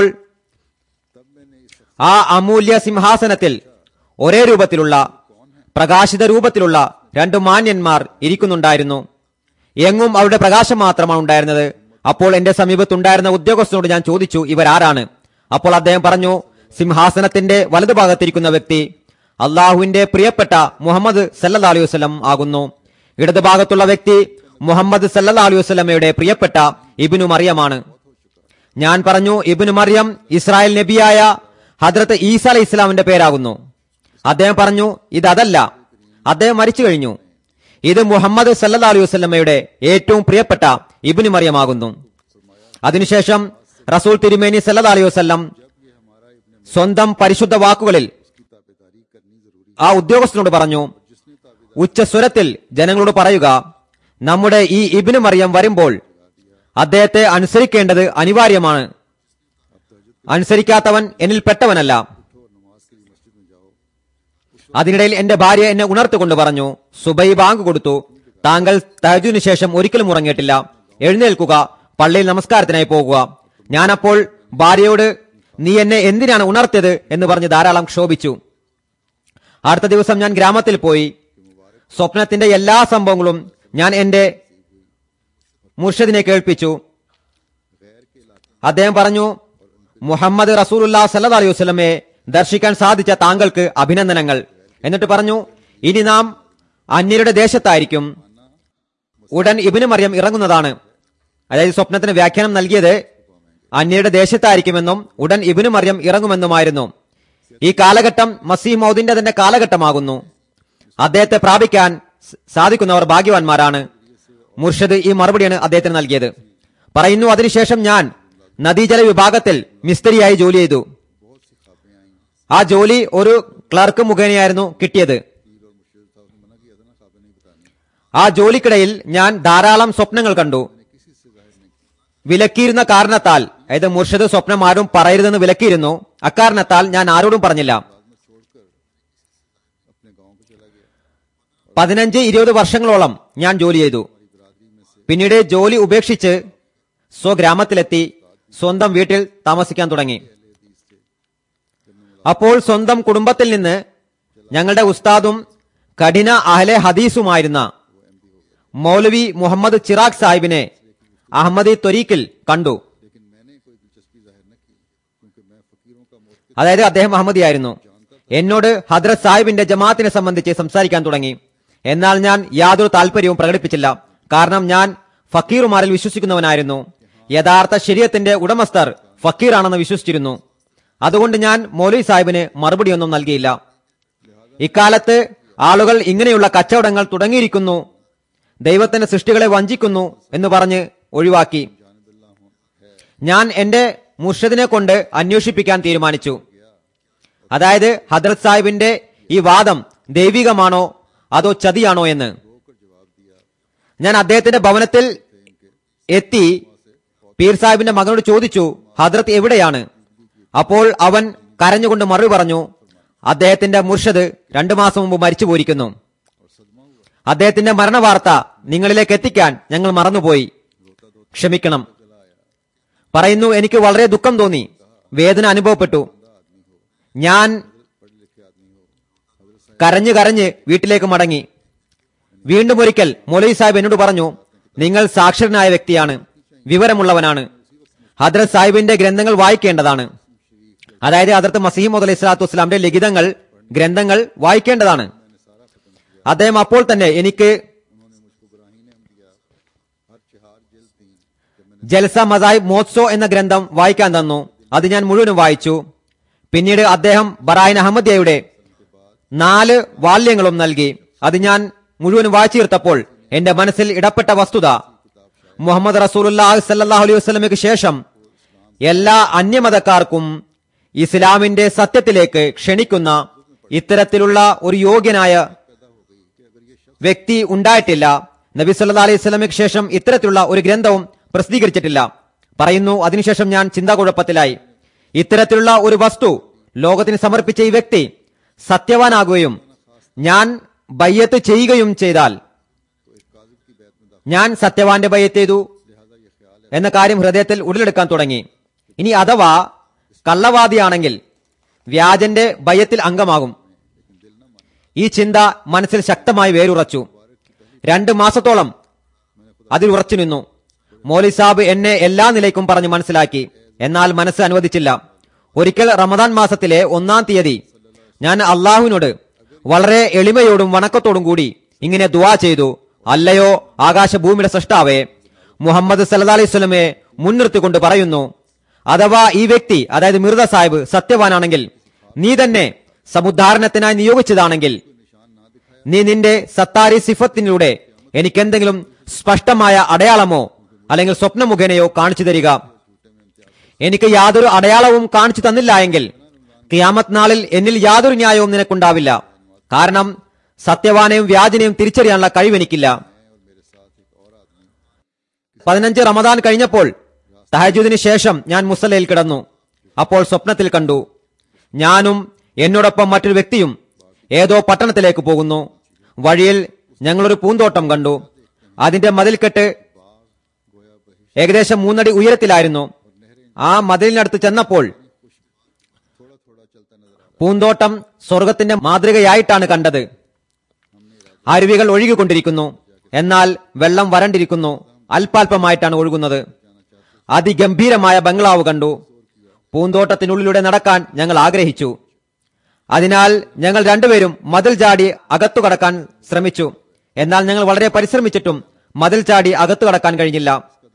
ആ അമൂല്യ സിംഹാസനത്തിൽ ഒരേ രൂപത്തിലുള്ള പ്രകാശിത രൂപത്തിലുള്ള രണ്ടു മാന്യന്മാർ ഇരിക്കുന്നുണ്ടായിരുന്നു എങ്ങും അവരുടെ പ്രകാശം മാത്രമാണ് ഉണ്ടായിരുന്നത് അപ്പോൾ എന്റെ സമീപത്തുണ്ടായിരുന്ന ഉദ്യോഗസ്ഥനോട് ഞാൻ ചോദിച്ചു ഇവരാരാണ് അപ്പോൾ അദ്ദേഹം പറഞ്ഞു സിംഹാസനത്തിന്റെ വലതുഭാഗത്തിരിക്കുന്ന വ്യക്തി അള്ളാഹുവിന്റെ പ്രിയപ്പെട്ട മുഹമ്മദ് സല്ലല്ലാഹു അലൈഹി വസല്ലം ആകുന്നു ഇടതുഭാഗത്തുള്ള വ്യക്തി മുഹമ്മദ് സല്ലല്ലാഹു അലൈഹി വസല്ലമയുടെ പ്രിയപ്പെട്ട ഇബ്നു മറിയമാണ് ഞാൻ പറഞ്ഞു ഇബ്നു മറിയം ഇസ്രായേൽ നബിയായ ഹദ്രത്ത് ഈസ അലൈഹി ഇസ്ലാമിന്റെ പേരാകുന്നു അദ്ദേഹം പറഞ്ഞു ഇത് അതല്ല അദ്ദേഹം മരിച്ചു കഴിഞ്ഞു ഇത് മുഹമ്മദ് സല്ലല്ലാഹു അലൈഹി വസല്ലമയുടെ ഏറ്റവും പ്രിയപ്പെട്ട ഇബ്നു മറിയമാകുന്നു അതിനുശേഷം റസൂൽ തിരുമേനി സല്ലല്ലാഹു അലൈഹി വസല്ലം സ്വന്തം പരിശുദ്ധ വാക്കുകളിൽ ताबेदारी करनी जरूरी ആ ഉദ്യോഗസ്ഥനോട് പറഞ്ഞു ഉച്ചസ്വരത്തിൽ ജനങ്ങളോട് പറയുക നമ്മുടെ ഈ ഇബിന് മറിയം വരുമ്പോൾ അദ്ദേഹത്തെ അനുസരിക്കേണ്ടത് അനിവാര്യമാണ് അനുസരിക്കാത്തവൻ എന്നിൽ പെട്ടവനല്ല അതിനിടയിൽ എന്റെ ഭാര്യ എന്നെ ഉണർത്തുകൊണ്ട് പറഞ്ഞു സുബൈ ബാങ്ക് കൊടുത്തു താങ്കൾ തഹജുവിന് ശേഷം ഒരിക്കലും ഉറങ്ങിയിട്ടില്ല എഴുന്നേൽക്കുക പള്ളിയിൽ നമസ്കാരത്തിനായി പോകുക ഞാനപ്പോൾ ഭാര്യയോട് നീ എന്നെ എന്തിനാണ് ഉണർത്തിയത് എന്ന് പറഞ്ഞ് ധാരാളം ക്ഷോഭിച്ചു അടുത്ത ദിവസം ഞാൻ ഗ്രാമത്തിൽ പോയി സ്വപ്നത്തിന്റെ എല്ലാ സംഭവങ്ങളും ഞാൻ എന്റെ മുർഷദിനെ കേൾപ്പിച്ചു അദ്ദേഹം പറഞ്ഞു മുഹമ്മദ് റസൂലുല്ലാ സല്ലല്ലാഹു അലൈഹി വസല്ലമയെ ദർശിക്കാൻ സാധിച്ച താങ്കൾക്ക് അഭിനന്ദനങ്ങൾ എന്നിട്ട് പറഞ്ഞു ഇനി നാം അന്യരുടെ ദേശത്തായിരിക്കും ഉടൻ ഇബിന് മറിയം ഇറങ്ങുന്നതാണ് അതായത് സ്വപ്നത്തിന് വ്യാഖ്യാനം നൽകിയത് അന്യരുടെ ദേശത്തായിരിക്കുമെന്നും ഉടൻ ഇബിന് മറിയം ഇറങ്ങുമെന്നുമായിരുന്നു ഈ കാലഘട്ടം മസീഹ് മൗദിന്റെ തന്നെ കാലഘട്ടമാകുന്നു അദ്ദേഹത്തെ പ്രാപിക്കാൻ സ- സാധിക്കുന്നവർ ഭാഗ്യവാന്മാരാണ് മുർഷദ് ഈ മറുപടിയാണ് അദ്ദേഹത്തിന് നൽകിയത് പറയുന്നു അതിനുശേഷം ഞാൻ നദീജല വിഭാഗത്തിൽ മിസ്ത്രിയായി ജോലി ചെയ്തു ആ ജോലി ഒരു ക്ലർക്ക് മുഖേനയായിരുന്നു കിട്ടിയത് ആ ജോലിക്കിടയിൽ ഞാൻ ധാരാളം സ്വപ്നങ്ങൾ കണ്ടു വിലക്കിയിരുന്ന കാരണത്താൽ അതായത് മുർഷിദ് സ്വപ്നം ആരും പറയരുതെന്ന് വിലക്കിയിരുന്നു അക്കാരണത്താൽ ഞാൻ ആരോടും പറഞ്ഞില്ല പതിനഞ്ച് ഇരുപത് വർഷങ്ങളോളം ഞാൻ ജോലി ചെയ്തു പിന്നീട് ജോലി ഉപേക്ഷിച്ച് സ്വഗ്രാമത്തിലെത്തി സ്വന്തം വീട്ടിൽ താമസിക്കാൻ തുടങ്ങി അപ്പോൾ സ്വന്തം കുടുംബത്തിൽ നിന്ന് ഞങ്ങളുടെ ഉസ്താദും കഠിന അഹലെ ഹദീസുമായിരുന്ന മൗലവി മുഹമ്മദ് ചിറാഗ് സാഹിബിനെ അഹമ്മദി ത്വരീഖിൽ കണ്ടു लेकिन मैंने कोई दिलचस्पी जाहिर न की क्योंकि मैं फकीरों का मौत അതായത് അദ്ദേഹം അഹമ്മദിയായിരുന്നു എന്നോട് ഹദ്രത് സാഹിബിന്റെ ജമാഅത്തിനെ സംബന്ധിച്ച് സംസാരിക്കാൻ തുടങ്ങി എന്നാൽ ഞാൻ യാതൊരു താല്പര്യവും പ്രകടിപ്പിച്ചില്ല കാരണം ഞാൻ ഫക്കീറുമാരിൽ വിശ്വസിക്കുന്നവനായിരുന്നു യഥാർത്ഥ ശരീരത്തിന്റെ ഉടമസ്ഥർ ഫക്കീറാണെന്ന് വിശ്വസിച്ചിരുന്നു അതുകൊണ്ട് ഞാൻ മൗലവി സാഹിബിന് മറുപടിയൊന്നും നൽകിയില്ല ഇക്കാലത്ത് ആളുകൾ ഇങ്ങനെയുള്ള കച്ചവടങ്ങൾ തുടങ്ങിയിരിക്കുന്നു ദൈവത്തിന്റെ സൃഷ്ടികളെ വഞ്ചിക്കുന്നു എന്ന് പറഞ്ഞ് ഒഴിവാക്കി ഞാൻ എന്റെ മുർഷദിനെ കൊണ്ട് അന്വേഷിപ്പിക്കാൻ തീരുമാനിച്ചു അതായത് ഹദ്രത് സാഹിബിന്റെ ഈ വാദം ദൈവികമാണോ അതോ ചതിയാണോ എന്ന് ഞാൻ അദ്ദേഹത്തിന്റെ ഭവനത്തിൽ എത്തി പീർ സാഹിബിന്റെ മകനോട് ചോദിച്ചു ഹദ്രത്ത് എവിടെയാണ് അപ്പോൾ അവൻ കരഞ്ഞുകൊണ്ട് മറുപടി പറഞ്ഞു അദ്ദേഹത്തിന്റെ മുർഷദ് രണ്ടു മാസം മുമ്പ് മരിച്ചു പോയിരിക്കുന്നു അദ്ദേഹത്തിന്റെ മരണവാർത്ത നിങ്ങളിലേക്ക് എത്തിക്കാൻ ഞങ്ങൾ മറന്നുപോയി ക്ഷമിക്കണം പറയുന്നു എനിക്ക് വളരെ ദുഃഖം തോന്നി വേദന അനുഭവപ്പെട്ടു ഞാൻ കരഞ്ഞു കരഞ്ഞ് വീട്ടിലേക്ക് മടങ്ങി വീണ്ടും ഒരിക്കൽ മൊലൈ സാഹിബ് എന്നോട് പറഞ്ഞു നിങ്ങൾ സാക്ഷരനായ വ്യക്തിയാണ് വിവരമുള്ളവനാണ് ഹദ്രത് സാഹിബിന്റെ ഗ്രന്ഥങ്ങൾ വായിക്കേണ്ടതാണ് അതായത് ഹദ്രത്ത് മസീമദ് അലൈഹി സ്വലാത്തു വസ്സലാമിന്റെ ലിഖിതങ്ങൾ ഗ്രന്ഥങ്ങൾ വായിക്കേണ്ടതാണ് അദ്ദേഹം അപ്പോൾ തന്നെ എനിക്ക് ജൽസ മസാഹിബ് മോത്സോ എന്ന ഗ്രന്ഥം വായിക്കാൻ തന്നു അത് ഞാൻ മുഴുവനും വായിച്ചു പിന്നീട് അദ്ദേഹം ബറായിൻ അഹമ്മദിയയുടെ നാല് വാല്യങ്ങളും നൽകി അത് ഞാൻ മുഴുവൻ വായിച്ചു തീർത്തപ്പോൾ എന്റെ മനസ്സിൽ ഇടപെട്ട വസ്തുത മുഹമ്മദ് റസൂലുല്ലാഹി സല്ലല്ലാഹു അലൈഹി വസല്ലമയ്ക്ക് ശേഷം എല്ലാ അന്യമതക്കാർക്കും ഇസ്ലാമിന്റെ സത്യത്തിലേക്ക് ക്ഷണിക്കുന്ന ഇത്തരത്തിലുള്ള ഒരു യോഗ്യനായ വ്യക്തി ഉണ്ടായിട്ടില്ല നബി സല്ലാ അലൈഹി സ്വലമയ്ക്ക് ശേഷം ഇത്തരത്തിലുള്ള ഒരു ഗ്രന്ഥവും പ്രസിദ്ധീകരിച്ചിട്ടില്ല പറയുന്നു അതിനുശേഷം ഞാൻ ചിന്താകുഴപ്പത്തിലായി ഇത്തരത്തിലുള്ള ഒരു വസ്തു ലോകത്തിന് സമർപ്പിച്ച ഈ വ്യക്തി സത്യവാനാകുകയും ഞാൻ ബയ്യത്ത് ചെയ്യുകയും ചെയ്താൽ ഞാൻ സത്യവാന്റെ ബയ്യത്ത് ചെയ്തു എന്ന കാര്യം ഹൃദയത്തിൽ ഉടലെടുക്കാൻ തുടങ്ങി ഇനി അഥവാ കള്ളവാദിയാണെങ്കിൽ വ്യാജന്റെ ഭയത്തിൽ അംഗമാകും ഈ ചിന്ത മനസ്സിൽ ശക്തമായി വേരുറച്ചു രണ്ട് മാസത്തോളം അതിൽ ഉറച്ചു നിന്നു മോലി സാബ് എന്നെ എല്ലാ നിലയ്ക്കും പറഞ്ഞ് മനസ്സിലാക്കി എന്നാൽ മനസ്സ് അനുവദിച്ചില്ല ഒരിക്കൽ റമദാൻ മാസത്തിലെ ഒന്നാം തീയതി ഞാൻ അള്ളാഹുവിനോട് വളരെ എളിമയോടും വണക്കത്തോടും കൂടി ഇങ്ങനെ ദുവാ ചെയ്തു അല്ലയോ ആകാശഭൂമിയുടെ സൃഷ്ടാവേ മുഹമ്മദ് സല്ലാ അലൈഹി സ്വലമെ മുൻനിർത്തിക്കൊണ്ട് പറയുന്നു അഥവാ ഈ വ്യക്തി അതായത് മിർദ സാഹിബ് സത്യവാനാണെങ്കിൽ നീ തന്നെ സമുദ്ധാരണത്തിനായി നിയോഗിച്ചതാണെങ്കിൽ നീ നിന്റെ സത്താരി സിഫത്തിലൂടെ എനിക്കെന്തെങ്കിലും സ്പഷ്ടമായ അടയാളമോ അല്ലെങ്കിൽ സ്വപ്നമുഖേനയോ കാണിച്ചു തരിക എനിക്ക് യാതൊരു അടയാളവും കാണിച്ചു തന്നില്ല എങ്കിൽ കിയാമത്ത് നാളിൽ എന്നിൽ യാതൊരു ന്യായവും നിനക്കുണ്ടാവില്ല കാരണം സത്യവാനെയും വ്യാജനെയും തിരിച്ചറിയാനുള്ള കഴിവെനിക്കില്ല പതിനഞ്ച് റമദാൻ കഴിഞ്ഞപ്പോൾ തഹജുദിന് ശേഷം ഞാൻ മുസല്ലയിൽ കിടന്നു അപ്പോൾ സ്വപ്നത്തിൽ കണ്ടു ഞാനും എന്നോടൊപ്പം മറ്റൊരു വ്യക്തിയും ഏതോ പട്ടണത്തിലേക്ക് പോകുന്നു വഴിയിൽ ഞങ്ങളൊരു പൂന്തോട്ടം കണ്ടു അതിന്റെ മതിൽക്കെട്ട് ഏകദേശം മൂന്നടി ഉയരത്തിലായിരുന്നു ആ മതിലിനടുത്ത് ചെന്നപ്പോൾ പൂന്തോട്ടം സ്വർഗത്തിന്റെ മാതൃകയായിട്ടാണ് കണ്ടത് അരുവികൾ ഒഴുകിക്കൊണ്ടിരിക്കുന്നു എന്നാൽ വെള്ളം വരണ്ടിരിക്കുന്നു അല്പാൽപമായിട്ടാണ് ഒഴുകുന്നത് അതിഗംഭീരമായ ബംഗ്ലാവ് കണ്ടു പൂന്തോട്ടത്തിനുള്ളിലൂടെ നടക്കാൻ ഞങ്ങൾ ആഗ്രഹിച്ചു അതിനാൽ ഞങ്ങൾ രണ്ടുപേരും മതിൽ ചാടി അകത്തു കടക്കാൻ ശ്രമിച്ചു എന്നാൽ ഞങ്ങൾ വളരെ പരിശ്രമിച്ചിട്ടും മതിൽ ചാടി അകത്തു കടക്കാൻ കഴിഞ്ഞില്ല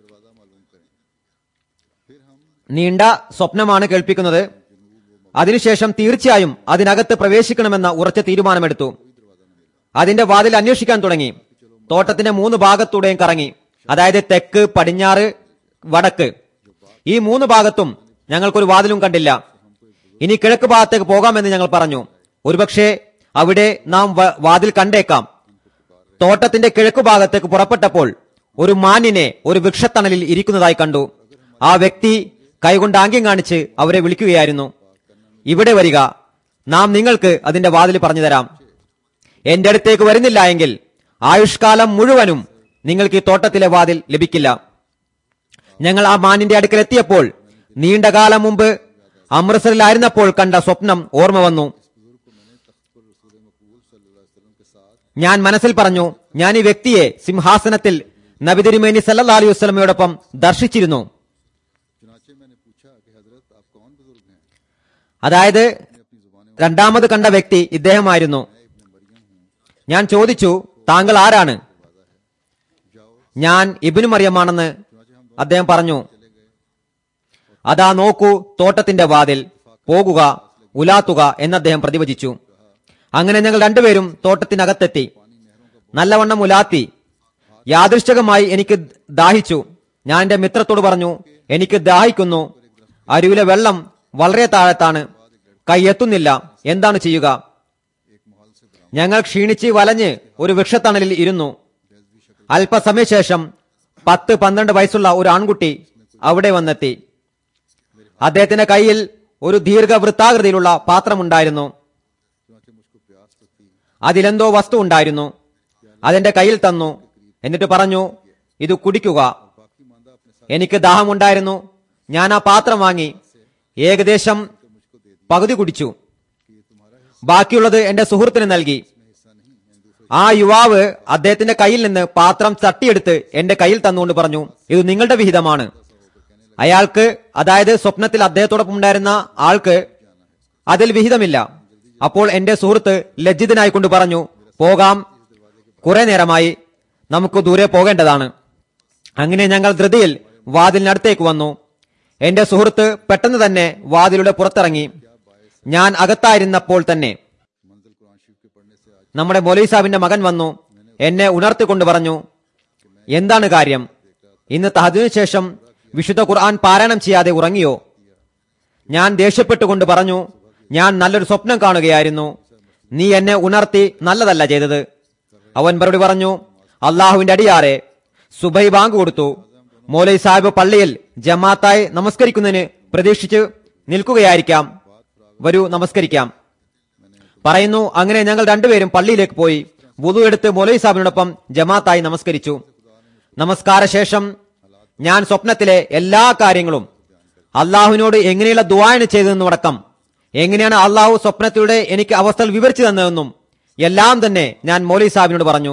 നീണ്ട സ്വപ്നമാണ് കേൾപ്പിക്കുന്നത് അതിനുശേഷം തീർച്ചയായും അതിനകത്ത് പ്രവേശിക്കണമെന്ന ഉറച്ച തീരുമാനമെടുത്തു അതിന്റെ വാതിൽ അന്വേഷിക്കാൻ തുടങ്ങി തോട്ടത്തിന്റെ മൂന്ന് ഭാഗത്തൂടെയും കറങ്ങി അതായത് തെക്ക് പടിഞ്ഞാറ് വടക്ക് ഈ മൂന്ന് ഭാഗത്തും ഞങ്ങൾക്കൊരു വാതിലും കണ്ടില്ല ഇനി കിഴക്ക് ഭാഗത്തേക്ക് പോകാമെന്ന് ഞങ്ങൾ പറഞ്ഞു ഒരുപക്ഷെ അവിടെ നാം വ- വാതിൽ കണ്ടേക്കാം തോട്ടത്തിന്റെ കിഴക്കു ഭാഗത്തേക്ക് പുറപ്പെട്ടപ്പോൾ ഒരു മാനിനെ ഒരു വൃക്ഷത്തണലിൽ ഇരിക്കുന്നതായി കണ്ടു ആ വ്യക്തി കൈകൊണ്ട് ആംഗ്യം കാണിച്ച് അവരെ വിളിക്കുകയായിരുന്നു ഇവിടെ വരിക നാം നിങ്ങൾക്ക് അതിന്റെ വാതിൽ പറഞ്ഞു തരാം എന്റെ അടുത്തേക്ക് വരുന്നില്ല എങ്കിൽ ആയുഷ്കാലം മുഴുവനും നിങ്ങൾക്ക് ഈ തോട്ടത്തിലെ വാതിൽ ലഭിക്കില്ല ഞങ്ങൾ ആ മാനിന്റെ അടുക്കൽ എത്തിയപ്പോൾ നീണ്ട കാലം മുമ്പ് അമൃത്സറിലായിരുന്നപ്പോൾ കണ്ട സ്വപ്നം ഓർമ്മ വന്നു ഞാൻ മനസ്സിൽ പറഞ്ഞു ഞാൻ ഈ വ്യക്തിയെ സിംഹാസനത്തിൽ നബിതിരുമേനി സല്ലാ അലൈഹി വസ്ലമയോടൊപ്പം ദർശിച്ചിരുന്നു चुनाचे मैंने पूछा कि हजरत आप कौन बुजुर्ग हैं അതായത് രണ്ടാമത് കണ്ട വ്യക്തി ഇദ്ദേഹമായിരുന്നു ഞാൻ ചോദിച്ചു താങ്കൾ ആരാണ് ഞാൻ ഇബിനു മറിയമാണെന്ന് അദ്ദേഹം പറഞ്ഞു അതാ നോക്കൂ തോട്ടത്തിന്റെ വാതിൽ പോകുക ഉലാത്തുക എന്ന് അദ്ദേഹം പ്രതിവചിച്ചു അങ്ങനെ ഞങ്ങൾ രണ്ടുപേരും തോട്ടത്തിനകത്തെത്തി നല്ലവണ്ണം ഉലാത്തി യാദൃശ്ചകമായി എനിക്ക് ദാഹിച്ചു ഞാൻ എന്റെ മിത്രത്തോട് പറഞ്ഞു എനിക്ക് ദാഹിക്കുന്നു അരുവിലെ വെള്ളം വളരെ താഴത്താണ് കൈ എത്തുന്നില്ല എന്താണ് ചെയ്യുക ഞങ്ങൾ ക്ഷീണിച്ച് വലഞ്ഞ് ഒരു വൃക്ഷത്തണലിൽ ഇരുന്നു അല്പസമയശേഷം പത്ത് പന്ത്രണ്ട് വയസ്സുള്ള ഒരു ആൺകുട്ടി അവിടെ വന്നെത്തി അദ്ദേഹത്തിന്റെ കയ്യിൽ ഒരു ദീർഘവൃത്താകൃതിയിലുള്ള പാത്രമുണ്ടായിരുന്നു അതിലെന്തോ വസ്തു ഉണ്ടായിരുന്നു അതെന്റെ കയ്യിൽ തന്നു എന്നിട്ട് പറഞ്ഞു ഇത് കുടിക്കുക എനിക്ക് ദാഹമുണ്ടായിരുന്നു ഞാൻ ആ പാത്രം വാങ്ങി ഏകദേശം പകുതി കുടിച്ചു ബാക്കിയുള്ളത് എന്റെ സുഹൃത്തിന് നൽകി ആ യുവാവ് അദ്ദേഹത്തിന്റെ കയ്യിൽ നിന്ന് പാത്രം തട്ടിയെടുത്ത് എന്റെ കയ്യിൽ തന്നുകൊണ്ട് പറഞ്ഞു ഇത് നിങ്ങളുടെ വിഹിതമാണ് അയാൾക്ക് അതായത് സ്വപ്നത്തിൽ അദ്ദേഹത്തോടൊപ്പം ഉണ്ടായിരുന്ന ആൾക്ക് അതിൽ വിഹിതമില്ല അപ്പോൾ എന്റെ സുഹൃത്ത് ലജ്ജിതനായിക്കൊണ്ട് പറഞ്ഞു പോകാം കുറെ നേരമായി നമുക്ക് ദൂരെ പോകേണ്ടതാണ് അങ്ങനെ ഞങ്ങൾ ധൃതിയിൽ വാതിലിനടുത്തേക്ക് വന്നു എന്റെ സുഹൃത്ത് പെട്ടെന്ന് തന്നെ വാതിലൂടെ പുറത്തിറങ്ങി ഞാൻ അകത്തായിരുന്നപ്പോൾ തന്നെ നമ്മുടെ മൊലൈ സാഹിബിന്റെ മകൻ വന്നു എന്നെ ഉണർത്തിക്കൊണ്ട് പറഞ്ഞു എന്താണ് കാര്യം ഇന്ന് തഹദിനു ശേഷം വിശുദ്ധ ഖുർആൻ പാരായണം ചെയ്യാതെ ഉറങ്ങിയോ ഞാൻ ദേഷ്യപ്പെട്ടുകൊണ്ട് പറഞ്ഞു ഞാൻ നല്ലൊരു സ്വപ്നം കാണുകയായിരുന്നു നീ എന്നെ ഉണർത്തി നല്ലതല്ല ചെയ്തത് അവൻ മറുപടി പറഞ്ഞു അള്ളാഹുവിന്റെ അടിയാറെ സുബൈ ബാങ്ക് കൊടുത്തു മോലൈ സാഹിബ് പള്ളിയിൽ ജമാത്തായി നമസ്കരിക്കുന്നതിന് പ്രതീക്ഷിച്ച് നിൽക്കുകയായിരിക്കാം വരൂ നമസ്കരിക്കാം പറയുന്നു അങ്ങനെ ഞങ്ങൾ രണ്ടുപേരും പള്ളിയിലേക്ക് പോയി വുതു എടുത്ത് മൊലൈ സാഹിബിനോടൊപ്പം ജമാത്തായി നമസ്കരിച്ചു നമസ്കാര ശേഷം ഞാൻ സ്വപ്നത്തിലെ എല്ലാ കാര്യങ്ങളും അള്ളാഹുവിനോട് എങ്ങനെയുള്ള ദുവായന ചെയ്തതെന്നും അടക്കം എങ്ങനെയാണ് അള്ളാഹു സ്വപ്നത്തിലൂടെ എനിക്ക് അവസ്ഥകൾ വിവരിച്ചു തന്നതെന്നും എല്ലാം തന്നെ ഞാൻ മൗലി സാഹിബിനോട് പറഞ്ഞു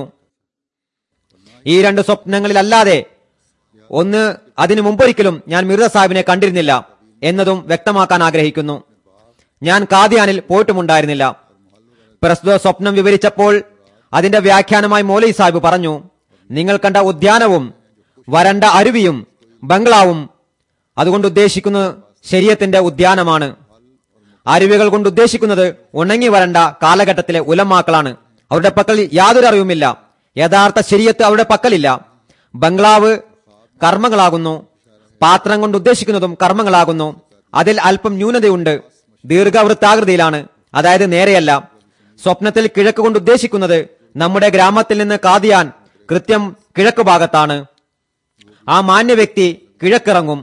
ഈ രണ്ട് സ്വപ്നങ്ങളിലല്ലാതെ ഒന്ന് അതിനു മുമ്പൊരിക്കലും ഞാൻ മിർദ സാഹിബിനെ കണ്ടിരുന്നില്ല എന്നതും വ്യക്തമാക്കാൻ ആഗ്രഹിക്കുന്നു ഞാൻ കാദിയാനിൽ പോയിട്ടുമുണ്ടായിരുന്നില്ല പ്രസ്തുത സ്വപ്നം വിവരിച്ചപ്പോൾ അതിന്റെ വ്യാഖ്യാനമായി മൗലൈ സാഹിബ് പറഞ്ഞു നിങ്ങൾ കണ്ട ഉദ്യാനവും വരണ്ട അരുവിയും ബംഗ്ലാവും അതുകൊണ്ട് ഉദ്ദേശിക്കുന്നത് ശരീരത്തിന്റെ ഉദ്യാനമാണ് അരുവികൾ കൊണ്ട് ഉദ്ദേശിക്കുന്നത് ഉണങ്ങി വരണ്ട കാലഘട്ടത്തിലെ ഉലമാക്കളാണ് അവരുടെ പക്കൽ യാതൊരു അറിവുമില്ല യഥാർത്ഥ ശരീരത്ത് അവരുടെ പക്കലില്ല ബംഗ്ലാവ് കർമ്മങ്ങളാകുന്നു പാത്രം കൊണ്ട് ഉദ്ദേശിക്കുന്നതും കർമ്മങ്ങളാകുന്നു അതിൽ അല്പം ന്യൂനതയുണ്ട് ദീർഘവൃത്താകൃതിയിലാണ് അതായത് നേരെയല്ല സ്വപ്നത്തിൽ കിഴക്ക് കൊണ്ട് ഉദ്ദേശിക്കുന്നത് നമ്മുടെ ഗ്രാമത്തിൽ നിന്ന് കാതിയാൻ കൃത്യം കിഴക്ക് ഭാഗത്താണ് ആ മാന്യ വ്യക്തി കിഴക്കിറങ്ങും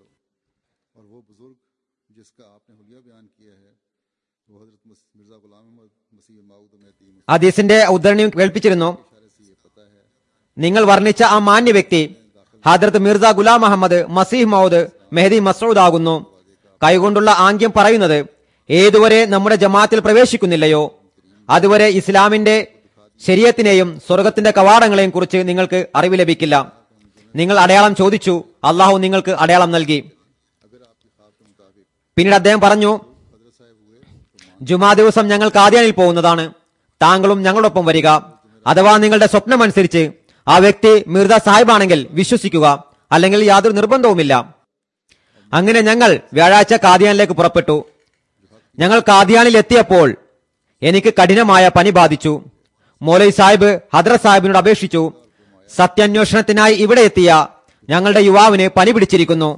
और वो बुजुर्ग जिसका आपने हुलिया बयान किया है वो हजरत मस- मिर्जा गुलाम अहमद मसीह माऊद मेहदी ഹദീസിന്റെ ഉദ്ധരണിയും കേൾപ്പിച്ചിരുന്നു നിങ്ങൾ വർണ്ണിച്ച ആ മാന്യ വ്യക്തി ഹദ്രത്ത് മിർസ ഗുലാം അഹമ്മദ് മസീഹ് മൗദ് മെഹദി മസൂദ് ആകുന്നു കൈകൊണ്ടുള്ള ആംഗ്യം പറയുന്നത് ഏതുവരെ നമ്മുടെ ജമാഅത്തിൽ പ്രവേശിക്കുന്നില്ലയോ അതുവരെ ഇസ്ലാമിന്റെ ശരീരത്തിനെയും സ്വർഗത്തിന്റെ കവാടങ്ങളെയും കുറിച്ച് നിങ്ങൾക്ക് അറിവ് ലഭിക്കില്ല നിങ്ങൾ അടയാളം ചോദിച്ചു അള്ളാഹു നിങ്ങൾക്ക് അടയാളം നൽകി പിന്നീട് അദ്ദേഹം പറഞ്ഞു ജുമാ ദിവസം ഞങ്ങൾ കാദ്യാനിൽ പോകുന്നതാണ് താങ്കളും ഞങ്ങളോടൊപ്പം വരിക അഥവാ നിങ്ങളുടെ സ്വപ്നമനുസരിച്ച് ആ വ്യക്തി മിർദ സാഹിബാണെങ്കിൽ വിശ്വസിക്കുക അല്ലെങ്കിൽ യാതൊരു നിർബന്ധവുമില്ല അങ്ങനെ ഞങ്ങൾ വ്യാഴാഴ്ച കാദ്യാനിലേക്ക് പുറപ്പെട്ടു ഞങ്ങൾ കാദ്യാനിൽ എത്തിയപ്പോൾ എനിക്ക് കഠിനമായ പനി ബാധിച്ചു മോലൈ സാഹിബ് ഹദ്രത് സാഹിബിനോട് അപേക്ഷിച്ചു സത്യാന്വേഷണത്തിനായി ഇവിടെ എത്തിയ ഞങ്ങളുടെ യുവാവിന് പനി പിടിച്ചിരിക്കുന്നു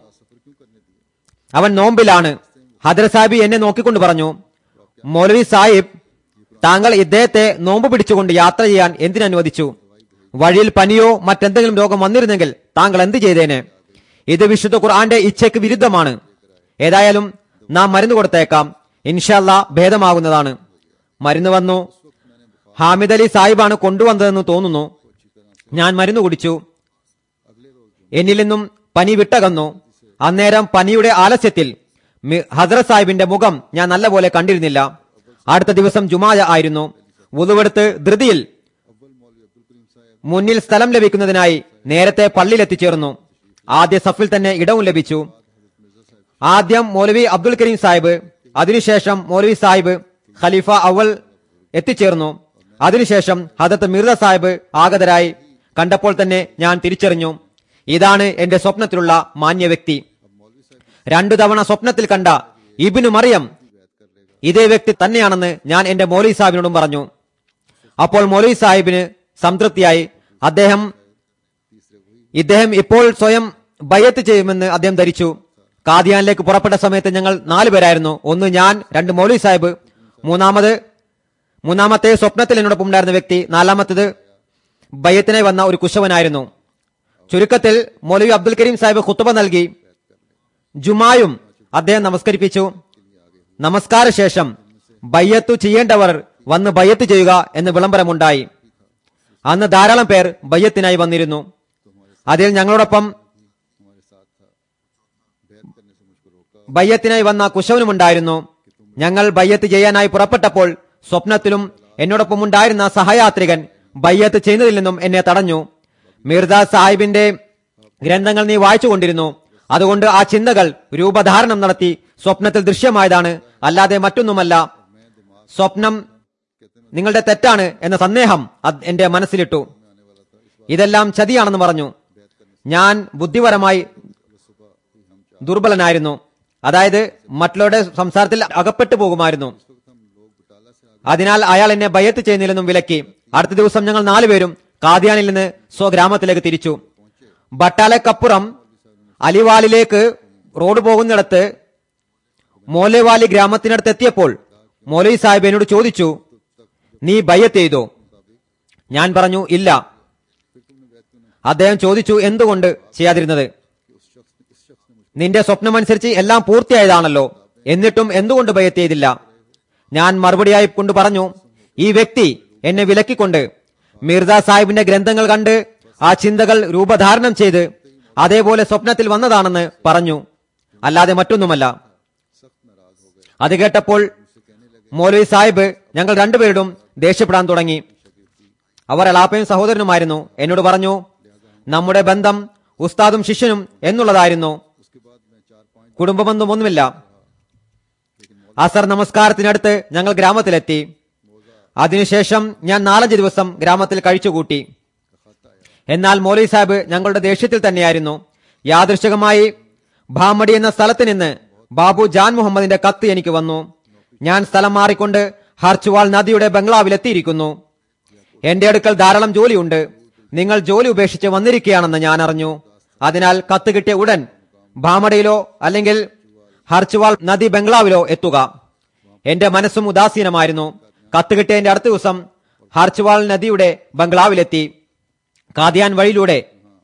അവൻ നോമ്പിലാണ് ഹദ്രത് സാഹിബ് എന്നെ നോക്കിക്കൊണ്ട് പറഞ്ഞു മൗലവി സാഹിബ് താങ്കൾ ഇദ്ദേഹത്തെ നോമ്പ് പിടിച്ചുകൊണ്ട് യാത്ര ചെയ്യാൻ എന്തിനനുവദിച്ചു വഴിയിൽ പനിയോ മറ്റെന്തെങ്കിലും രോഗം വന്നിരുന്നെങ്കിൽ താങ്കൾ എന്ത് ചെയ്തേനെ ഇത് വിശുദ്ധ ഖുർആന്റെ ഇച്ഛയ്ക്ക് വിരുദ്ധമാണ് ഏതായാലും നാം മരുന്ന് കൊടുത്തേക്കാം ഇൻഷല്ല ഭേദമാകുന്നതാണ് മരുന്ന് വന്നു ഹാമിദ് അലി സാഹിബാണ് കൊണ്ടുവന്നതെന്ന് തോന്നുന്നു ഞാൻ മരുന്ന് കുടിച്ചു എന്നിൽ നിന്നും പനി വിട്ടകന്നു അന്നേരം പനിയുടെ ആലസ്യത്തിൽ മി- ഹസ്രത് സാഹിബിന്റെ മുഖം ഞാൻ നല്ലപോലെ കണ്ടിരുന്നില്ല അടുത്ത ദിവസം ജുമായ ആയിരുന്നു വുതുവെടുത്ത് ധൃതിയിൽ മുന്നിൽ സ്ഥലം ലഭിക്കുന്നതിനായി നേരത്തെ പള്ളിയിൽ എത്തിച്ചേർന്നു ആദ്യ സഫിൽ തന്നെ ഇടവും ലഭിച്ചു ആദ്യം മൗലവി അബ്ദുൽ കരീം സാഹിബ് അതിനുശേഷം മൗലവി സാഹിബ് ഖലീഫ അവൽ എത്തിച്ചേർന്നു അതിനുശേഷം ഹദത്ത് മിർദ സാഹിബ് ആഗതരായി കണ്ടപ്പോൾ തന്നെ ഞാൻ തിരിച്ചറിഞ്ഞു ഇതാണ് എന്റെ സ്വപ്നത്തിലുള്ള മാന്യ വ്യക്തി രണ്ടു തവണ സ്വപ്നത്തിൽ കണ്ട ഇബിനു മറിയം ഇതേ വ്യക്തി തന്നെയാണെന്ന് ഞാൻ എന്റെ മൗലവി സാഹിബിനോടും പറഞ്ഞു അപ്പോൾ മൗലവി സാഹിബിന് സംതൃപ്തിയായി അദ്ദേഹം ഇദ്ദേഹം ഇപ്പോൾ സ്വയം ബയ്യത്ത് ചെയ്യുമെന്ന് അദ്ദേഹം ധരിച്ചു കാദിയാനിലേക്ക് പുറപ്പെട്ട സമയത്ത് ഞങ്ങൾ നാല് പേരായിരുന്നു ഒന്ന് ഞാൻ രണ്ട് മൗലവി സാഹിബ് മൂന്നാമത് മൂന്നാമത്തെ സ്വപ്നത്തിൽ എന്നോടൊപ്പം ഉണ്ടായിരുന്ന വ്യക്തി നാലാമത്തേത് ബയ്യത്തിനായി വന്ന ഒരു കുശവനായിരുന്നു ചുരുക്കത്തിൽ മൗലവി അബ്ദുൽ കരീം സാഹിബ് ഖുത്തുബ നൽകി ജുമായും അദ്ദേഹം നമസ്കരിപ്പിച്ചു നമസ്കാര ശേഷം ബയ്യത്തു ചെയ്യേണ്ടവർ വന്ന് ബയ്യത്ത് ചെയ്യുക എന്ന് വിളംബരമുണ്ടായി അന്ന് ധാരാളം പേർ ബയ്യത്തിനായി വന്നിരുന്നു അതിൽ ഞങ്ങളോടൊപ്പം ബയ്യത്തിനായി വന്ന കുശവനുമുണ്ടായിരുന്നു ഞങ്ങൾ ബയ്യത്ത് ചെയ്യാനായി പുറപ്പെട്ടപ്പോൾ സ്വപ്നത്തിലും എന്നോടൊപ്പം ഉണ്ടായിരുന്ന സഹയാത്രികൻ ബയ്യത്ത് ചെയ്യുന്നതിൽ നിന്നും എന്നെ തടഞ്ഞു മിർദ സാഹിബിന്റെ ഗ്രന്ഥങ്ങൾ നീ വായിച്ചുകൊണ്ടിരുന്നു അതുകൊണ്ട് ആ ചിന്തകൾ രൂപധാരണം നടത്തി സ്വപ്നത്തിൽ ദൃശ്യമായതാണ് അല്ലാതെ മറ്റൊന്നുമല്ല സ്വപ്നം നിങ്ങളുടെ തെറ്റാണ് എന്ന സന്ദേഹം അത് എന്റെ മനസ്സിലിട്ടു ഇതെല്ലാം ചതിയാണെന്ന് പറഞ്ഞു ഞാൻ ബുദ്ധിപരമായി ദുർബലനായിരുന്നു അതായത് മറ്റുള്ളവരുടെ സംസാരത്തിൽ അകപ്പെട്ടു പോകുമായിരുന്നു അതിനാൽ അയാൾ എന്നെ ബയത്ത് ചെയ്യുന്നതിൽ നിന്നും വിലക്കി അടുത്ത ദിവസം ഞങ്ങൾ നാലുപേരും കാദ്യാനിൽ നിന്ന് സ്വഗ്രാമത്തിലേക്ക് തിരിച്ചു ബട്ടാലക്കപ്പുറം അലിവാലിലേക്ക് റോഡ് പോകുന്നിടത്ത് മോലേവാലി ഗ്രാമത്തിനടുത്ത് എത്തിയപ്പോൾ മൗലവി സാഹിബ് എന്നോട് ചോദിച്ചു നീ ബയ്യത്ത് ചെയ്തോ ഞാൻ പറഞ്ഞു ഇല്ല അദ്ദേഹം ചോദിച്ചു എന്തുകൊണ്ട് ചെയ്യാതിരുന്നത് നിന്റെ സ്വപ്നമനുസരിച്ച് എല്ലാം പൂർത്തിയായതാണല്ലോ എന്നിട്ടും എന്തുകൊണ്ട് ബയ്യത്ത് ചെയ്തില്ല ഞാൻ മറുപടിയായി കൊണ്ട് പറഞ്ഞു ഈ വ്യക്തി എന്നെ വിലക്കിക്കൊണ്ട് മിർദ സാഹിബിന്റെ ഗ്രന്ഥങ്ങൾ കണ്ട് ആ ചിന്തകൾ രൂപധാരണം ചെയ്ത് അതേപോലെ സ്വപ്നത്തിൽ വന്നതാണെന്ന് പറഞ്ഞു അല്ലാതെ മറ്റൊന്നുമല്ല അത് കേട്ടപ്പോൾ മൗലവി സാഹിബ് ഞങ്ങൾ രണ്ടുപേരും ദേഷ്യപ്പെടാൻ തുടങ്ങി അവർ എളാപ്പയും സഹോദരനുമായിരുന്നു എന്നോട് പറഞ്ഞു നമ്മുടെ ബന്ധം ഉസ്താദും ശിഷ്യനും എന്നുള്ളതായിരുന്നു കുടുംബബന്ധം ഒന്നുമില്ല അസർ നമസ്കാരത്തിനടുത്ത് ഞങ്ങൾ ഗ്രാമത്തിലെത്തി അതിനുശേഷം ഞാൻ നാലഞ്ച് ദിവസം ഗ്രാമത്തിൽ കഴിച്ചുകൂട്ടി എന്നാൽ മൗലവി സാഹിബ് ഞങ്ങളുടെ ദേഷ്യത്തിൽ തന്നെയായിരുന്നു യാദൃശികമായി ഭാമടി എന്ന സ്ഥലത്ത് നിന്ന് ബാബു ജാൻ മുഹമ്മദിന്റെ കത്ത് എനിക്ക് വന്നു ഞാൻ സ്ഥലം മാറിക്കൊണ്ട് ഹർച്ചുവാൾ നദിയുടെ ബംഗ്ലാവിലെത്തിയിരിക്കുന്നു എന്റെ അടുക്കൽ ധാരാളം ജോലിയുണ്ട് നിങ്ങൾ ജോലി ഉപേക്ഷിച്ച് വന്നിരിക്കുകയാണെന്ന് ഞാൻ അറിഞ്ഞു അതിനാൽ കത്ത് കിട്ടിയ ഉടൻ ഭാമടയിലോ അല്ലെങ്കിൽ ഹർച്ചുവാൾ നദി ബംഗ്ലാവിലോ എത്തുക എന്റെ മനസ്സും ഉദാസീനമായിരുന്നു കത്ത് കിട്ടിയതിന്റെ അടുത്ത ദിവസം ഹർച്ചുവാൾ നദിയുടെ ബംഗ്ലാവിലെത്തി കാദിയാൻ വഴിയിലൂടെ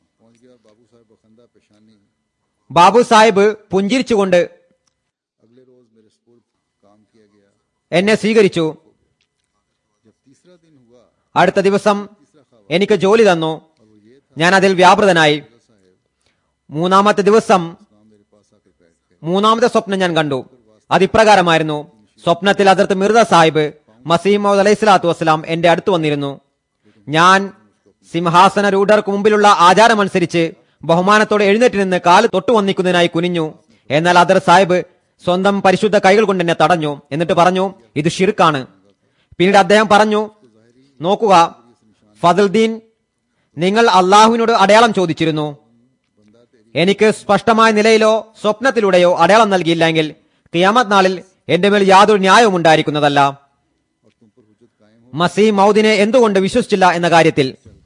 ബാബു സാഹിബ് പുഞ്ചിരിച്ചുകൊണ്ട് अगले रोज मेरे स्पूर्द काम किया गया എന്നെ സ്വീകരിച്ചു जब तीसरा दिन हुआ അടുത്ത ദിവസം എനിക്ക് ജോലി തന്നു ഞാൻ അതിൽ വ്യാപൃതനായി മൂന്നാമത്തെ ദിവസം मेरे पास आकर बैठ गए മൂന്നാമത്തെ സ്വപ്നം ഞാൻ കണ്ടു അത് ഇപ്രകാരമായിരുന്നു സ്വപ്നത്തിൽ അതിർത്ത് മിർദ സാഹിബ് മസീമോദ് അലൈഹി സ്വലാത്തു വസ്സലാം എന്റെ അടുത്ത് വന്നിരുന്നു ഞാൻ സിംഹാസന രൂഢർക്ക് മുമ്പിലുള്ള ആചാരമനുസരിച്ച് ബഹുമാനത്തോടെ എഴുന്നേറ്റ് നിന്ന് കാല് തൊട്ടു വന്നിക്കുന്നതിനായി കുനിഞ്ഞു എന്നാൽ അതർ സാഹിബ് സ്വന്തം പരിശുദ്ധ കൈകൾ കൊണ്ട് എന്നെ തടഞ്ഞു എന്നിട്ട് പറഞ്ഞു ഇത് ഷിർക്കാണ് പിന്നീട് അദ്ദേഹം പറഞ്ഞു നോക്കുക ഫദൽദീൻ നിങ്ങൾ അള്ളാഹുവിനോട് അടയാളം ചോദിച്ചിരുന്നു എനിക്ക് സ്പഷ്ടമായ നിലയിലോ സ്വപ്നത്തിലൂടെയോ അടയാളം നൽകിയില്ലെങ്കിൽ കിയാമത് നാളിൽ എന്റെ മേൽ യാതൊരു ന്യായവും ഉണ്ടായിരിക്കുന്നതല്ല മസീ മൗദിനെ എന്തുകൊണ്ട് വിശ്വസിച്ചില്ല എന്ന കാര്യത്തിൽ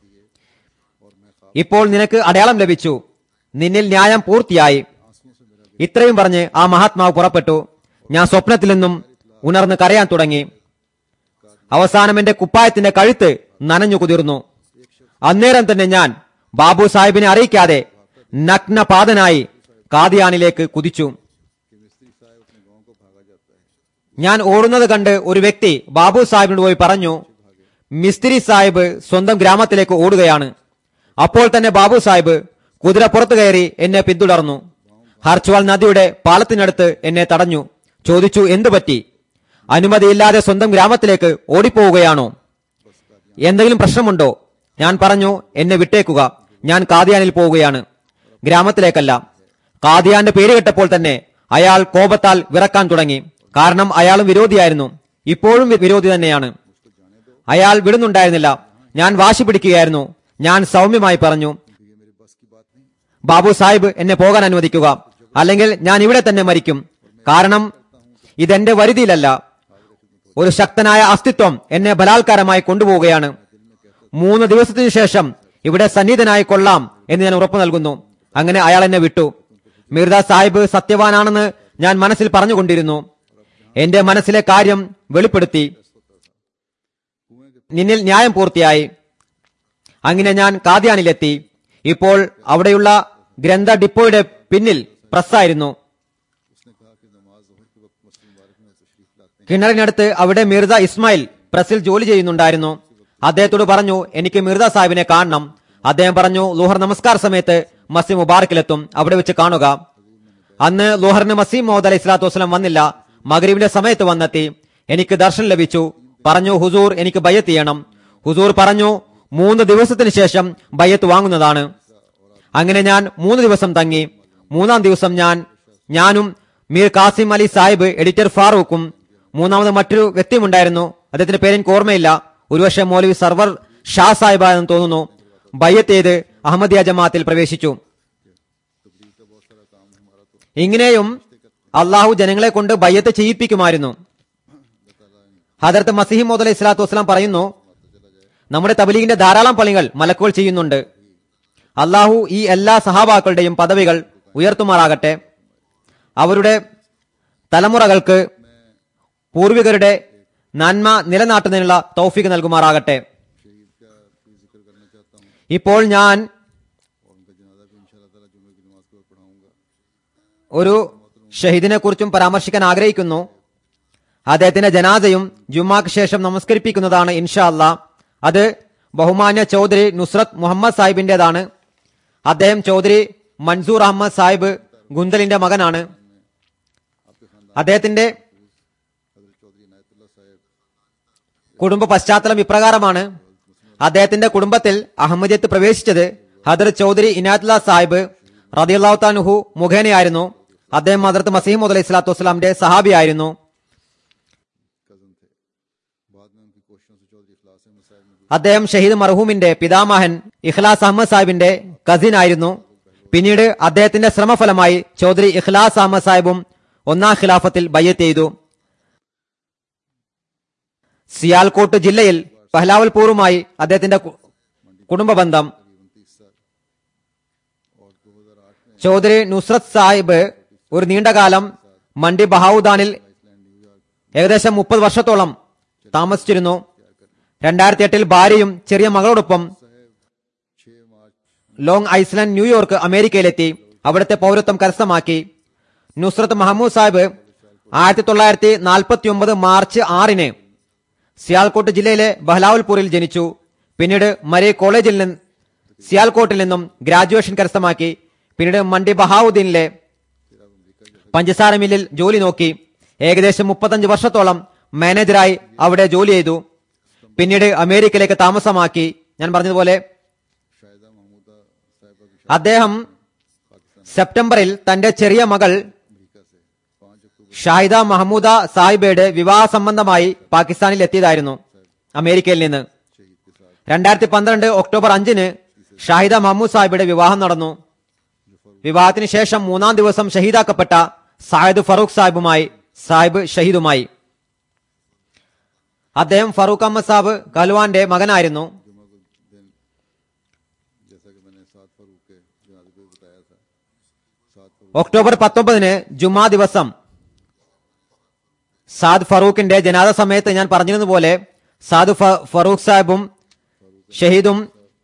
ഇപ്പോൾ നിനക്ക് അടയാളം ലഭിച്ചു നിന്നിൽ ന്യായം പൂർത്തിയായി ഇത്രയും പറഞ്ഞ് ആ മഹാത്മാവ് പുറപ്പെട്ടു ഞാൻ സ്വപ്നത്തിൽ നിന്നും ഉണർന്ന് കരയാൻ തുടങ്ങി അവസാനം എന്റെ കുപ്പായത്തിന്റെ കഴുത്ത് നനഞ്ഞു കുതിർന്നു അന്നേരം തന്നെ ഞാൻ ബാബു സാഹിബിനെ അറിയിക്കാതെ നഗ്നപാതനായി കാദിയാനിലേക്ക് കുതിച്ചു ഞാൻ ഓടുന്നത് കണ്ട് ഒരു വ്യക്തി ബാബു സാഹിബിനോട് പോയി പറഞ്ഞു മിസ്ത്രി സാഹിബ് സ്വന്തം ഗ്രാമത്തിലേക്ക് ഓടുകയാണ് അപ്പോൾ തന്നെ ബാബു സാഹിബ് കുതിര പുറത്തു കയറി എന്നെ പിന്തുടർന്നു ഹർച്ച്വാൾ നദിയുടെ പാലത്തിനടുത്ത് എന്നെ തടഞ്ഞു ചോദിച്ചു എന്തു പറ്റി അനുമതിയില്ലാതെ സ്വന്തം ഗ്രാമത്തിലേക്ക് ഓടിപ്പോവുകയാണോ എന്തെങ്കിലും പ്രശ്നമുണ്ടോ ഞാൻ പറഞ്ഞു എന്നെ വിട്ടേക്കുക ഞാൻ കാദിയാനിൽ പോവുകയാണ് ഗ്രാമത്തിലേക്കല്ല കാദിയാന്റെ പേര് കേട്ടപ്പോൾ തന്നെ അയാൾ കോപത്താൽ വിറക്കാൻ തുടങ്ങി കാരണം അയാളും വിരോധിയായിരുന്നു ഇപ്പോഴും വി- വിരോധി തന്നെയാണ് അയാൾ വിടുന്നുണ്ടായിരുന്നില്ല ഞാൻ വാശി പിടിക്കുകയായിരുന്നു ഞാൻ സൗമ്യമായി പറഞ്ഞു ബാബു സാഹിബ് എന്നെ പോകാൻ അനുവദിക്കുക അല്ലെങ്കിൽ ഞാൻ ഇവിടെ തന്നെ മരിക്കും കാരണം ഇതെന്റെ വരുതിയിലല്ല ഒരു ശക്തനായ അസ്തിത്വം എന്നെ ബലാത്കാരമായി കൊണ്ടുപോവുകയാണ് മൂന്ന് ദിവസത്തിനു ശേഷം ഇവിടെ സന്നിധനായി കൊള്ളാം എന്ന് ഞാൻ ഉറപ്പു നൽകുന്നു അങ്ങനെ അയാൾ എന്നെ വിട്ടു മിർദ സാഹിബ് സത്യവാനാണെന്ന് ഞാൻ മനസ്സിൽ പറഞ്ഞുകൊണ്ടിരുന്നു എന്റെ മനസ്സിലെ കാര്യം വെളിപ്പെടുത്തി നിന്നിൽ ന്യായം പൂർത്തിയായി അങ്ങനെ ഞാൻ കാദ്യാനിലെത്തി ഇപ്പോൾ അവിടെയുള്ള ഗ്രന്ഥ ഡിപ്പോയുടെ പിന്നിൽ പ്രസ്സായിരുന്നു കിണറിനടുത്ത് അവിടെ മിർസ ഇസ്മായിൽ പ്രസിൽ ജോലി ചെയ്യുന്നുണ്ടായിരുന്നു അദ്ദേഹത്തോട് പറഞ്ഞു എനിക്ക് മിർസ സാഹിബിനെ കാണണം അദ്ദേഹം പറഞ്ഞു ലോഹർ നമസ്കാര സമയത്ത് മസീം മുബാറക്കിലെത്തും അവിടെ വെച്ച് കാണുക അന്ന് ലോഹറിന് മസീം മോഹദ് അലൈഹി സ്വലാത്തു വസ്സലാം വന്നില്ല മകരീബിന്റെ സമയത്ത് വന്നെത്തി എനിക്ക് ദർശനം ലഭിച്ചു പറഞ്ഞു ഹുസൂർ എനിക്ക് ബയ്യത്ത് ചെയ്യണം ഹുസൂർ പറഞ്ഞു മൂന്ന് ദിവസത്തിന് ശേഷം ബയ്യത്ത് വാങ്ങുന്നതാണ് അങ്ങനെ ഞാൻ മൂന്ന് ദിവസം തങ്ങി മൂന്നാം ദിവസം ഞാൻ ഞാനും മീർ കാസിം അലി സാഹിബ് എഡിറ്റർ ഫാറൂഖും മൂന്നാമത് മറ്റൊരു വ്യക്തിയുമുണ്ടായിരുന്നു അദ്ദേഹത്തിന്റെ പേര് എനിക്ക് ഓർമ്മയില്ല ഒരുപക്ഷെ മൗലവി സർവർ ഷാ സാഹിബാണെന്ന് തോന്നുന്നു ബയ്യത്ത് ചെയ്ത് അഹമ്മദിയ ജമാഅത്തിൽ പ്രവേശിച്ചു ഇങ്ങനെയും അള്ളാഹു ജനങ്ങളെ കൊണ്ട് ബയ്യത്ത് ചെയ്യിപ്പിക്കുമായിരുന്നു ഹദർത്ത് മസിഹി മോദ് അലൈഹി സ്വലാത്തു വസ്സലാം പറയുന്നു നമ്മുടെ തബലീഗിന്റെ ധാരാളം പണികൾ മലക്കുകൾ ചെയ്യുന്നുണ്ട് അള്ളാഹു ഈ എല്ലാ സഹാബാക്കളുടെയും പദവികൾ ഉയർത്തുമാറാകട്ടെ അവരുടെ തലമുറകൾക്ക് പൂർവികരുടെ നന്മ നിലനാട്ടുന്നതിനുള്ള തൗഫീക്ക് നൽകുമാറാകട്ടെ ഇപ്പോൾ ഞാൻ ഒരു ഷഹീദിനെ കുറിച്ചും പരാമർശിക്കാൻ ആഗ്രഹിക്കുന്നു അദ്ദേഹത്തിന്റെ ജനാദയും ജുമാക്ക് ശേഷം നമസ്കരിപ്പിക്കുന്നതാണ് ഇൻഷാ അല്ലാ അത് ബഹുമാന്യ ചൗധരി നുസ്രത് മുഹമ്മദ് സാഹിബിന്റേതാണ് അദ്ദേഹം ചൗധരി മൻസൂർ അഹമ്മദ് സാഹിബ് ഗുന്തലിന്റെ മകനാണ് അദ്ദേഹത്തിന്റെ കുടുംബ പശ്ചാത്തലം ഇപ്രകാരമാണ് അദ്ദേഹത്തിന്റെ കുടുംബത്തിൽ അഹമ്മദിയത്ത് പ്രവേശിച്ചത് ഹദർ ചൗധരി ഇനാത്തുല്ല സാഹിബ് റദിയുള്ളാഹു താനുഹു മുഖേനയായിരുന്നു അദ്ദേഹം ഹദർത്ത് മസീമദ് അലൈഹി സ്വലാത്തു വസ്സലാമിന്റെ സഹാബിയായിരുന്നു അദ്ദേഹം ഷഹീദ് മർഹൂമിന്റെ പിതാമഹൻ ഇഖ്ലാസ് അഹമ്മദ് സാഹിബിന്റെ കസിൻ ആയിരുന്നു പിന്നീട് അദ്ദേഹത്തിന്റെ ശ്രമഫലമായി ചൗധരി ഇഖ്ലാസ് അഹമ്മദ് സാഹിബും ഒന്നാം ഖിലാഫത്തിൽ ബയ്യത്ത് ചെയ്തു സിയാൽകോട്ട് ജില്ലയിൽ പഹ്ലാവൽപൂറുമായി അദ്ദേഹത്തിന്റെ കു- കുടുംബ ബന്ധം ചൗധരി നുസ്രത് സാഹിബ് ഒരു നീണ്ടകാലം മണ്ഡി ബഹാവുദാനിൽ ഏകദേശം മുപ്പത് വർഷത്തോളം താമസിച്ചിരുന്നു രണ്ടായിരത്തി എട്ടിൽ ഭാര്യയും ചെറിയ മകളോടൊപ്പം ലോങ് ഐസ്ലാൻഡ് ന്യൂയോർക്ക് അമേരിക്കയിലെത്തി അവിടുത്തെ പൗരത്വം കരസ്ഥമാക്കി നുസ്രത്ത് മഹമ്മൂദ് സാഹിബ് ആയിരത്തി തൊള്ളായിരത്തി നാൽപ്പത്തി ഒമ്പത് മാർച്ച് ആറിന് സിയാൽകോട്ട് ജില്ലയിലെ ബഹ്ലാവൽപൂരിൽ ജനിച്ചു പിന്നീട് മരേ കോളേജിൽ നിന്ന് സിയാൽകോട്ടിൽ നിന്നും ഗ്രാജുവേഷൻ കരസ്ഥമാക്കി പിന്നീട് മണ്ഡി ബഹാവുദ്ദീനിലെ പഞ്ചസാര മില്ലിൽ ജോലി നോക്കി ഏകദേശം മുപ്പത്തഞ്ച് വർഷത്തോളം മാനേജറായി അവിടെ ജോലി ചെയ്തു പിന്നീട് അമേരിക്കയിലേക്ക് താമസമാക്കി ഞാൻ പറഞ്ഞതുപോലെ അദ്ദേഹം സെപ്റ്റംബറിൽ തന്റെ ചെറിയ മകൾ ഷാഹിദ മഹമ്മൂദ സാഹിബയുടെ വിവാഹ സംബന്ധമായി പാകിസ്ഥാനിൽ എത്തിയതായിരുന്നു അമേരിക്കയിൽ നിന്ന് രണ്ടായിരത്തി പന്ത്രണ്ട് ഒക്ടോബർ അഞ്ചിന് ഷാഹിദ മഹമ്മൂദ് സാഹിബയുടെ വിവാഹം നടന്നു വിവാഹത്തിന് ശേഷം മൂന്നാം ദിവസം ഷഹീദാക്കപ്പെട്ട സാഹിദ് ഫറൂഖ് സാഹിബുമായി സാഹിബ് ഷഹീദുമായി അദ്ദേഹം ഫറൂഖ് അഹമ്മദ് സാഹിബ് കലുവാന്റെ മകനായിരുന്നു ഒക്ടോബർ പത്തൊമ്പതിന് ജുമാ ദിവസം സാദ് ഫറൂഖിന്റെ ജനാദ സമയത്ത് ഞാൻ പറഞ്ഞിരുന്നതുപോലെ സാദ് ഫ- ഫറൂഖ് സാഹിബും ഷഹീദും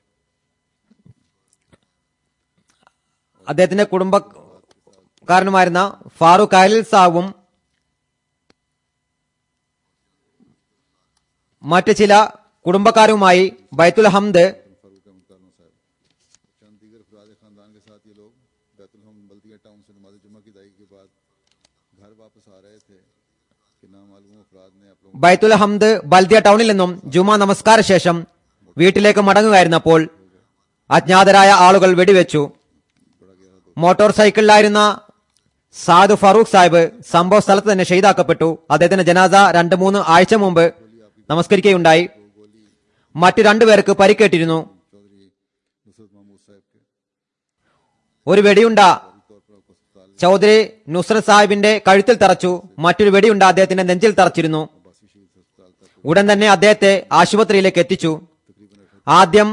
അദ്ദേഹത്തിന്റെ കുടുംബക്കാരനുമായിരുന്ന ഫാറൂഖ് അലിൽ സാഹിബും മറ്റ് ചില കുടുംബക്കാരുമായി ബൈത്തുൽ ഹംദ് फारूक अहमद कारनो साहब चंद दीगर अफराद खानदान के साथ ये लोग बैतुलहम बल्दिया टाउन से नमाज जुम्मा की अदायगी के बाद घर वापस आ रहे थे कि नामालूम अफराद ने आप लोगों ബൈത്തുൽ ഹംദ് ബൽദിയ ടൗണിൽ നിന്നും ജുമാ നമസ്കാര ശേഷം വീട്ടിലേക്ക് മടങ്ങുകയായിരുന്നപ്പോൾ അജ്ഞാതരായ ആളുകൾ വെടിവെച്ചു മോട്ടോർ സൈക്കിളിലായിരുന്ന സാദ് ഫറൂഖ് സാഹിബ് സംഭവ സ്ഥലത്ത് തന്നെ ഷെയ്താക്കപ്പെട്ടു അദ്ദേഹത്തിന്റെ ജനാസ രണ്ട് മൂന്ന് ആഴ്ച മുമ്പ് നമസ്കരിക്കുകയുണ്ടായി മറ്റു രണ്ടുപേർക്ക് പരിക്കേറ്റിരുന്നു चौधरी नुसरत महमूद साहब के ഒരു വെടിയുണ്ട ചൗധരി നുസ്രത് സാഹിബിന്റെ കഴുത്തിൽ തറച്ചു മറ്റൊരു വെടിയുണ്ട അദ്ദേഹത്തിന്റെ നെഞ്ചിൽ തറച്ചിരുന്നു ഉടൻ തന്നെ അദ്ദേഹത്തെ ആശുപത്രിയിലേക്ക് എത്തിച്ചു ആദ്യം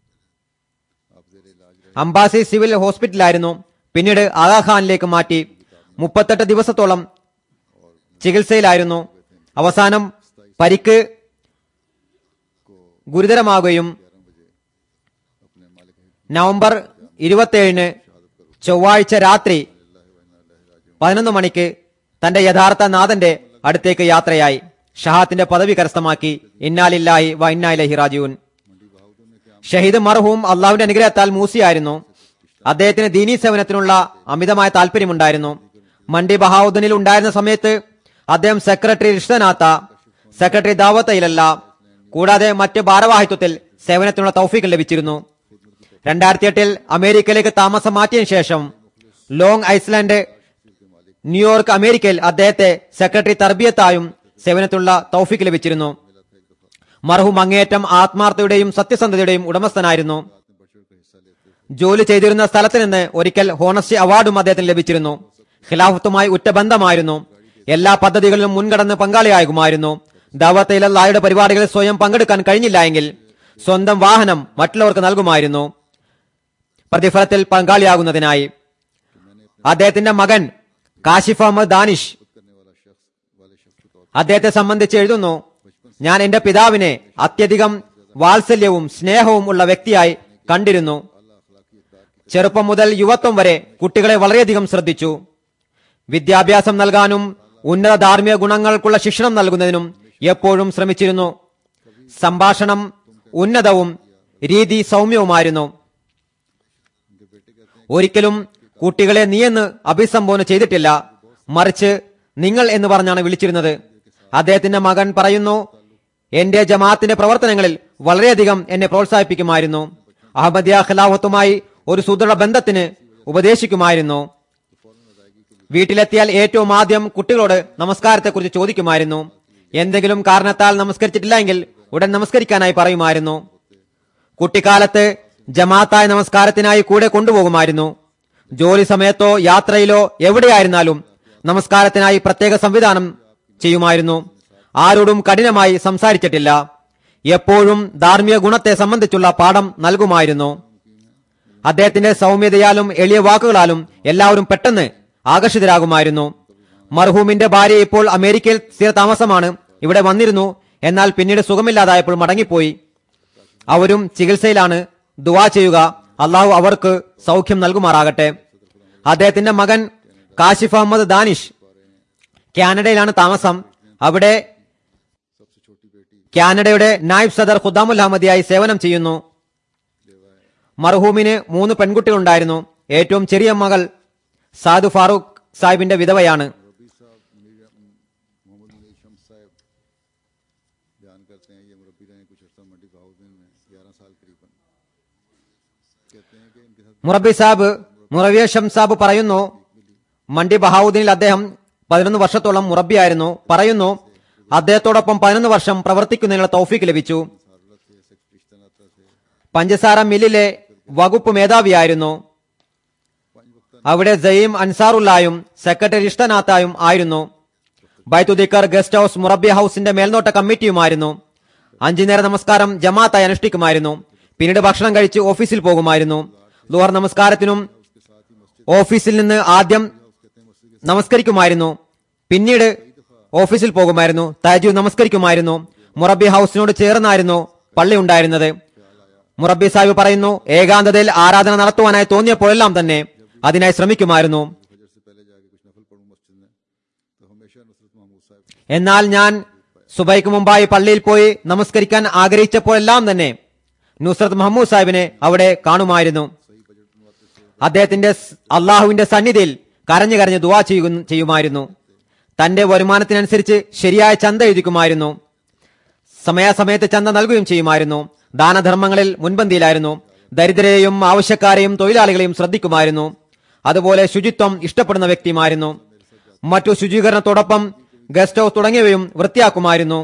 അംബാസി സിവിൽ ഹോസ്പിറ്റലായിരുന്നു പിന്നീട് ആഗാഖാനിലേക്ക് മാറ്റി മുപ്പത്തെട്ട് ദിവസത്തോളം ചികിത്സയിലായിരുന്നു അവസാനം പരിക്ക് ഗുരുതരമാകുകയും നവംബർ ഇരുപത്തിയേഴിന് ചൊവ്വാഴ്ച രാത്രി പതിനൊന്ന് മണിക്ക് തന്റെ യഥാർത്ഥ നാഥന്റെ അടുത്തേക്ക് യാത്രയായി ഷഹാത്തിന്റെ പദവി കരസ്ഥമാക്കി ഇന്നാലില്ലാഹി വ ഇന്നായിലഹി റാജീവൻ ഷഹീദ് മർഹൂം അള്ളാഹുവിന്റെ അനുഗ്രഹത്താൽ മൂസിയായിരുന്നു അദ്ദേഹത്തിന് ദീനീ സേവനത്തിനുള്ള അമിതമായ താല്പര്യമുണ്ടായിരുന്നു മണ്ഡി ബഹാവുദ്ദീനിൽ ഉണ്ടായിരുന്ന സമയത്ത് അദ്ദേഹം സെക്രട്ടറി റിഷ്തനാത്ത സെക്രട്ടറി ദാവത്തയിലല്ല കൂടാതെ മറ്റ് ഭാരവാഹിത്വത്തിൽ സേവനത്തിനുള്ള തൗഫീഖ് ലഭിച്ചിരുന്നു രണ്ടായിരത്തി എട്ടിൽ അമേരിക്കയിലേക്ക് താമസം മാറ്റിയതിനു ശേഷം ലോങ് ഐസ്ലാൻഡ് ന്യൂയോർക്ക് അമേരിക്കയിൽ അദ്ദേഹത്തെ സെക്രട്ടറി തർബിയത്തായും സേവനത്തിലുള്ള തൗഫീഖ് ലഭിച്ചിരുന്നു മർഹൂം അങ്ങേയറ്റം ആത്മാർത്ഥതയുടെയും സത്യസന്ധതയുടെയും ഉടമസ്ഥനായിരുന്നു ജോലി ചെയ്തിരുന്ന സ്ഥലത്ത് നിന്ന് ഒരിക്കൽ ഹോണസ്റ്റി അവാർഡും അദ്ദേഹത്തിന് ലഭിച്ചിരുന്നു ഖിലാഫത്തുമായി ഉറ്റ ബന്ധമായിരുന്നു എല്ലാ പദ്ധതികളിലും മുൻകടന്ന് പങ്കാളിയാകുമായിരുന്നു ദാവത്ത് ഇലല്ലായുടെ പരിപാടികളിൽ സ്വയം പങ്കെടുക്കാൻ കഴിഞ്ഞില്ല എങ്കിൽ സ്വന്തം വാഹനം മറ്റുള്ളവർക്ക് നൽകുമായിരുന്നു പ്രതിഫലത്തിൽ പങ്കാളിയാകുന്നതിനായി അദ്ദേഹത്തിന്റെ മകൻ കാശിഫ് അഹമ്മദ് ദാനിഷ് അദ്ദേഹത്തെ സംബന്ധിച്ച് എഴുതുന്നു ഞാൻ എന്റെ പിതാവിനെ അത്യധികം വാത്സല്യവും സ്നേഹവും ഉള്ള വ്യക്തിയായി കണ്ടിരുന്നു ചെറുപ്പം മുതൽ യുവത്വം വരെ കുട്ടികളെ വളരെയധികം ശ്രദ്ധിച്ചു വിദ്യാഭ്യാസം നൽകാനും ഉന്നത ധാർമ്മിക ഗുണങ്ങൾക്കുള്ള ശിക്ഷണം നൽകുന്നതിനും എപ്പോഴും ശ്രമിച്ചിരുന്നു സംഭാഷണം ഉന്നതവും രീതി സൗമ്യവുമായിരുന്നു ഒരിക്കലും കുട്ടികളെ നീയെന്ന് അഭിസംബോധന ചെയ്തിട്ടില്ല മറിച്ച് നിങ്ങൾ എന്ന് പറഞ്ഞാണ് വിളിച്ചിരുന്നത് അദ്ദേഹത്തിന്റെ മകൻ പറയുന്നു എന്റെ ജമാഅത്തിന്റെ പ്രവർത്തനങ്ങളിൽ വളരെയധികം എന്നെ പ്രോത്സാഹിപ്പിക്കുമായിരുന്നു അഹമ്മദിയ ഖിലാഫത്തുമായി ഒരു സുദൃഢ ബന്ധത്തിന് ഉപദേശിക്കുമായിരുന്നു വീട്ടിലെത്തിയാൽ ഏറ്റവും ആദ്യം കുട്ടികളോട് നമസ്കാരത്തെക്കുറിച്ച് ചോദിക്കുമായിരുന്നു എന്തെങ്കിലും കാരണത്താൽ നമസ്കരിച്ചിട്ടില്ല എങ്കിൽ ഉടൻ നമസ്കരിക്കാനായി പറയുമായിരുന്നു കുട്ടിക്കാലത്ത് ജമാഅത്തായ നമസ്കാരത്തിനായി കൂടെ കൊണ്ടുപോകുമായിരുന്നു ജോലി സമയത്തോ യാത്രയിലോ എവിടെയായിരുന്നാലും നമസ്കാരത്തിനായി പ്രത്യേക സംവിധാനം ചെയ്യുമായിരുന്നു ആരോടും കഠിനമായി സംസാരിച്ചിട്ടില്ല എപ്പോഴും ധാർമ്മിക ഗുണത്തെ സംബന്ധിച്ചുള്ള പാഠം നൽകുമായിരുന്നു അദ്ദേഹത്തിന്റെ സൗമ്യതയാലും എളിയ വാക്കുകളാലും എല്ലാവരും പെട്ടെന്ന് ആകർഷിതരാകുമായിരുന്നു മർഹൂമിന്റെ ഭാര്യ ഇപ്പോൾ അമേരിക്കയിൽ സ്ഥിരതാമസമാണ് ഇവിടെ വന്നിരുന്നു എന്നാൽ പിന്നീട് സുഖമില്ലാതായപ്പോൾ മടങ്ങിപ്പോയി അവരും ചികിത്സയിലാണ് ദുവാ ചെയ്യുക അള്ളാഹു അവർക്ക് സൗഖ്യം നൽകുമാറാകട്ടെ അദ്ദേഹത്തിന്റെ മകൻ കാശിഫ് അഹമ്മദ് ദാനിഷ് കാനഡയിലാണ് താമസം അവിടെ കാനഡയുടെ നായിബ് സദർ ഖുദ്ദാമുൽ അഹമ്മദിയായി സേവനം ചെയ്യുന്നു മർഹൂമിന് മൂന്ന് പെൺകുട്ടികളുണ്ടായിരുന്നു ഏറ്റവും ചെറിയ മകൾ സാദു ഫാറൂഖ് സാഹിബിന്റെ വിധവയാണ് मोहम्मद मलिक शम्स साहब बयान करते हैं ये मुरब्बी रहे कुछ अर्सा मंडी बहाउद्दीन में ग्यारह साल करीबन कहते हैं कि इनके साथ മുറബി സാബ് മുറവിയ ഷം സാബ് പറയുന്നു മണ്ഡി ബഹാവുദ്ദീനിൽ അദ്ദേഹം പതിനൊന്ന് വർഷത്തോളം മുറബിയായിരുന്നു പറയുന്നു അദ്ദേഹത്തോടൊപ്പം പതിനൊന്ന് വർഷം പ്രവർത്തിക്കുന്നതിനുള്ള തൗഫീക്ക് ലഭിച്ചു പഞ്ചസാര മില്ലിലെ വകുപ്പ് മേധാവിയായിരുന്നു അവിടെ സയീം അൻസാറുല്ലായും സെക്രട്ടറി ഇഷ്ടനാത്തായും ആയിരുന്നു ബൈത്തുദിക്കർ ഗസ്റ്റ് ഹൌസ് മുറബി ഹൌസിന്റെ മേൽനോട്ട കമ്മിറ്റിയുമായിരുന്നു അഞ്ചു നേര നമസ്കാരം ജമാഅത്തായി അനുഷ്ഠിക്കുമായിരുന്നു പിന്നീട് ഭക്ഷണം കഴിച്ച് ഓഫീസിൽ പോകുമായിരുന്നു ലുഹർ നമസ്കാരത്തിനും ഓഫീസിൽ നിന്ന് ആദ്യം നമസ്കരിക്കുമായിരുന്നു പിന്നീട് ഓഫീസിൽ പോകുമായിരുന്നു താജു നമസ്കരിക്കുമായിരുന്നു മുറബി ഹൌസിനോട് ചേർന്നായിരുന്നു പള്ളി ഉണ്ടായിരുന്നത് മുറബി സാഹിബ് പറയുന്നു ഏകാന്തതയിൽ ആരാധന നടത്തുവാനായി തോന്നിയപ്പോഴെല്ലാം തന്നെ അതിനായി ശ്രമിക്കുമായിരുന്നു फजर से पहले जाके कुछ नफल पढ़ूं मस्जिद में तो हमेशा नुसरत महमूद साहब എന്നാൽ ഞാൻ സുബൈക്ക് മുമ്പായി പള്ളിയിൽ പോയി നമസ്കരിക്കാൻ ആഗ്രഹിച്ചപ്പോഴെല്ലാം തന്നെ നുസ്രത്ത് മുഹമ്മദ് സാഹിബിനെ അവിടെ കാണുമായിരുന്നു അദ്ദേഹത്തിന്റെ സ് അള്ളാഹുവിന്റെ സന്നിധിയിൽ കരഞ്ഞു കരഞ്ഞ് ദുവാ ചെയ്യുന്ന- ചെയ്യുമായിരുന്നു തന്റെ വരുമാനത്തിനനുസരിച്ച് ശരിയായ ചന്ത എഴുതിക്കുമായിരുന്നു സമയാസമയത്ത് ചന്ത നൽകുകയും ചെയ്യുമായിരുന്നു ദാനധർമ്മങ്ങളിൽ മുൻപന്തിയിലായിരുന്നു ദരിദ്രരെയും ആവശ്യക്കാരെയും തൊഴിലാളികളെയും ശ്രദ്ധിക്കുമായിരുന്നു അതുപോലെ ശുചിത്വം ഇഷ്ടപ്പെടുന്ന വ്യക്തിയുമായിരുന്നു മറ്റു ശുചീകരണത്തോടൊപ്പം ഗസ്റ്റ് ഹൗസ് തുടങ്ങിയവയും വൃത്തിയാക്കുമായിരുന്നു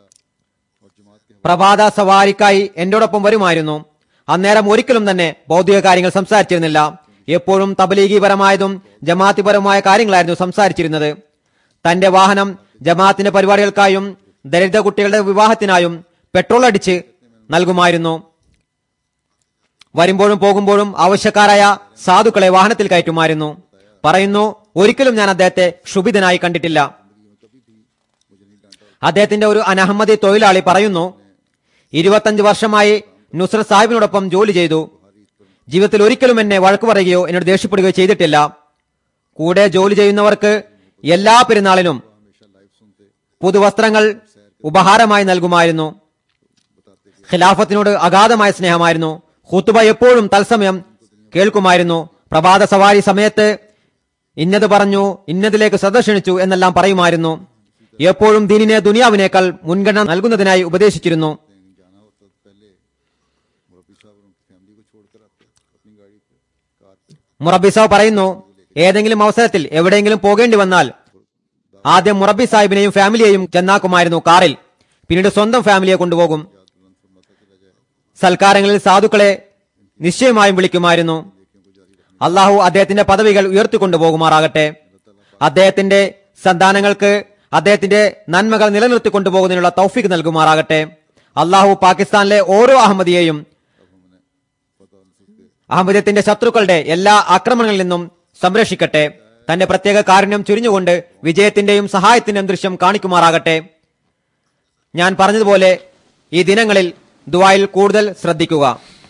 പ്രഭാത സവാരിക്കായി എന്റോടൊപ്പം വരുമായിരുന്നു അന്നേരം ഒരിക്കലും തന്നെ ഭൗതിക കാര്യങ്ങൾ സംസാരിച്ചിരുന്നില്ല എപ്പോഴും തബലീഗിപരമായതും ജമാഅത്തിപരമായ കാര്യങ്ങളായിരുന്നു സംസാരിച്ചിരുന്നത് തന്റെ വാഹനം ജമാഅത്തിന്റെ പരിപാടികൾക്കായും ദരിദ്ര കുട്ടികളുടെ വിവാഹത്തിനായും പെട്രോൾ അടിച്ച് നൽകുമായിരുന്നു വരുമ്പോഴും പോകുമ്പോഴും ആവശ്യക്കാരായ സാധുക്കളെ വാഹനത്തിൽ കയറ്റുമായിരുന്നു പറയുന്നു ഒരിക്കലും ഞാൻ അദ്ദേഹത്തെ ക്ഷുഭിതനായി കണ്ടിട്ടില്ല അദ്ദേഹത്തിന്റെ ഒരു അനഹമ്മദി തൊഴിലാളി പറയുന്നു ഇരുപത്തഞ്ച് വർഷമായി നുസ്രത് സാഹിബിനോടൊപ്പം ജോലി ചെയ്തു ജീവിതത്തിൽ ഒരിക്കലും എന്നെ വഴക്കു പറയുകയോ എന്നോട് ദേഷ്യപ്പെടുകയോ ചെയ്തിട്ടില്ല കൂടെ ജോലി ചെയ്യുന്നവർക്ക് എല്ലാ പെരുന്നാളിനും പുതുവസ്ത്രങ്ങൾ ഉപഹാരമായി നൽകുമായിരുന്നു ഖിലാഫത്തിനോട് അഗാധമായ സ്നേഹമായിരുന്നു ഹുത്തുബ എപ്പോഴും തത്സമയം കേൾക്കുമായിരുന്നു പ്രഭാത സവാരി സമയത്ത് ഇന്നത് പറഞ്ഞു ഇന്നതിലേക്ക് ശ്രദ്ധ ക്ഷണിച്ചു എന്നെല്ലാം പറയുമായിരുന്നു എപ്പോഴും ദീനിനെ ദുനിയാവിനേക്കാൾ മുൻഗണന നൽകുന്നതിനായി ഉപദേശിച്ചിരുന്നു जाना होता तो पहले मुरब्बी साहब और उनकी फैमिली को छोड़कर आते अपनी गाड़ी पे कार पे മുറബി സാഹ് പറയുന്നു ഏതെങ്കിലും അവസരത്തിൽ എവിടെയെങ്കിലും പോകേണ്ടി വന്നാൽ ആദ്യം മുറബി സാഹിബിനെയും ഫാമിലിയെയും ചെന്നാക്കുമായിരുന്നു കാറിൽ പിന്നീട് സ്വന്തം ഫാമിലിയെ കൊണ്ടുപോകും സൽക്കാരങ്ങളിൽ സാധുക്കളെ നിശ്ചയമായും വിളിക്കുമായിരുന്നു അള്ളാഹു അദ്ദേഹത്തിന്റെ പദവികൾ ഉയർത്തിക്കൊണ്ടുപോകുമാറാകട്ടെ അദ്ദേഹത്തിന്റെ സന്താനങ്ങൾക്ക് അദ്ദേഹത്തിന്റെ നന്മകൾ നിലനിർത്തിക്കൊണ്ടുപോകുന്നതിനുള്ള തൗഫീക്ക് നൽകുമാറാകട്ടെ അള്ളാഹു പാകിസ്ഥാനിലെ ഓരോ അഹമ്മദിയെയും അഹമ്മദത്തിന്റെ ശത്രുക്കളുടെ എല്ലാ ആക്രമണങ്ങളിൽ നിന്നും സംരക്ഷിക്കട്ടെ തന്റെ പ്രത്യേക കാരുണ്യം ചുരിഞ്ഞുകൊണ്ട് വിജയത്തിന്റെയും സഹായത്തിന്റെയും ദൃശ്യം കാണിക്കുമാറാകട്ടെ ഞാൻ പറഞ്ഞതുപോലെ ഈ ദിനങ്ങളിൽ ദുബായിൽ കൂടുതൽ ശ്രദ്ധിക്കുക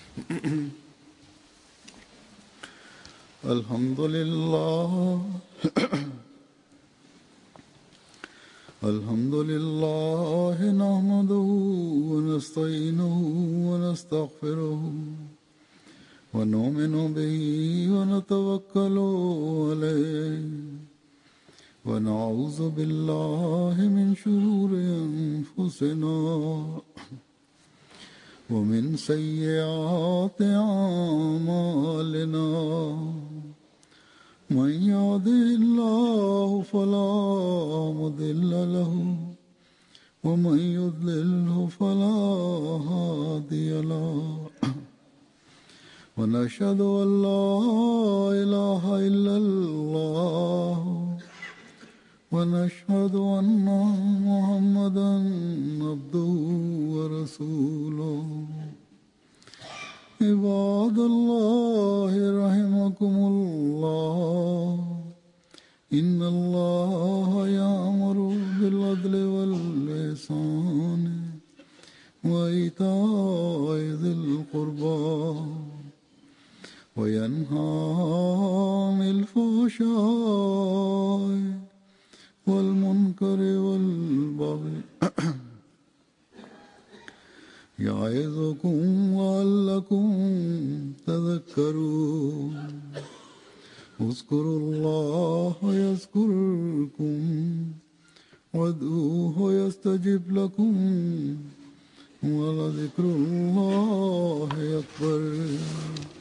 الحمد لله الحمد لله نحمده ونستعينه ونستغفره ونؤمن به ونتوكل عليه ونعوذ بالله من شرور انفسنا ومن سيئات أعمالنا من يهده الله فلا مضل له ومن يضلله فلا هادي له ونشهد أن لا إله إلا الله ونشهد أن محمدا عبده ورسوله عباد الله رحمكم الله إن الله يأمر بالعدل والإحسان وإيتاء ذي القربى وينهى عن الفحشاء والمنكر والبغي يعظكم لعلكم تذكرون اذكروا الله يذكركم وادعوه يستجب لكم ولذكر الله أكبر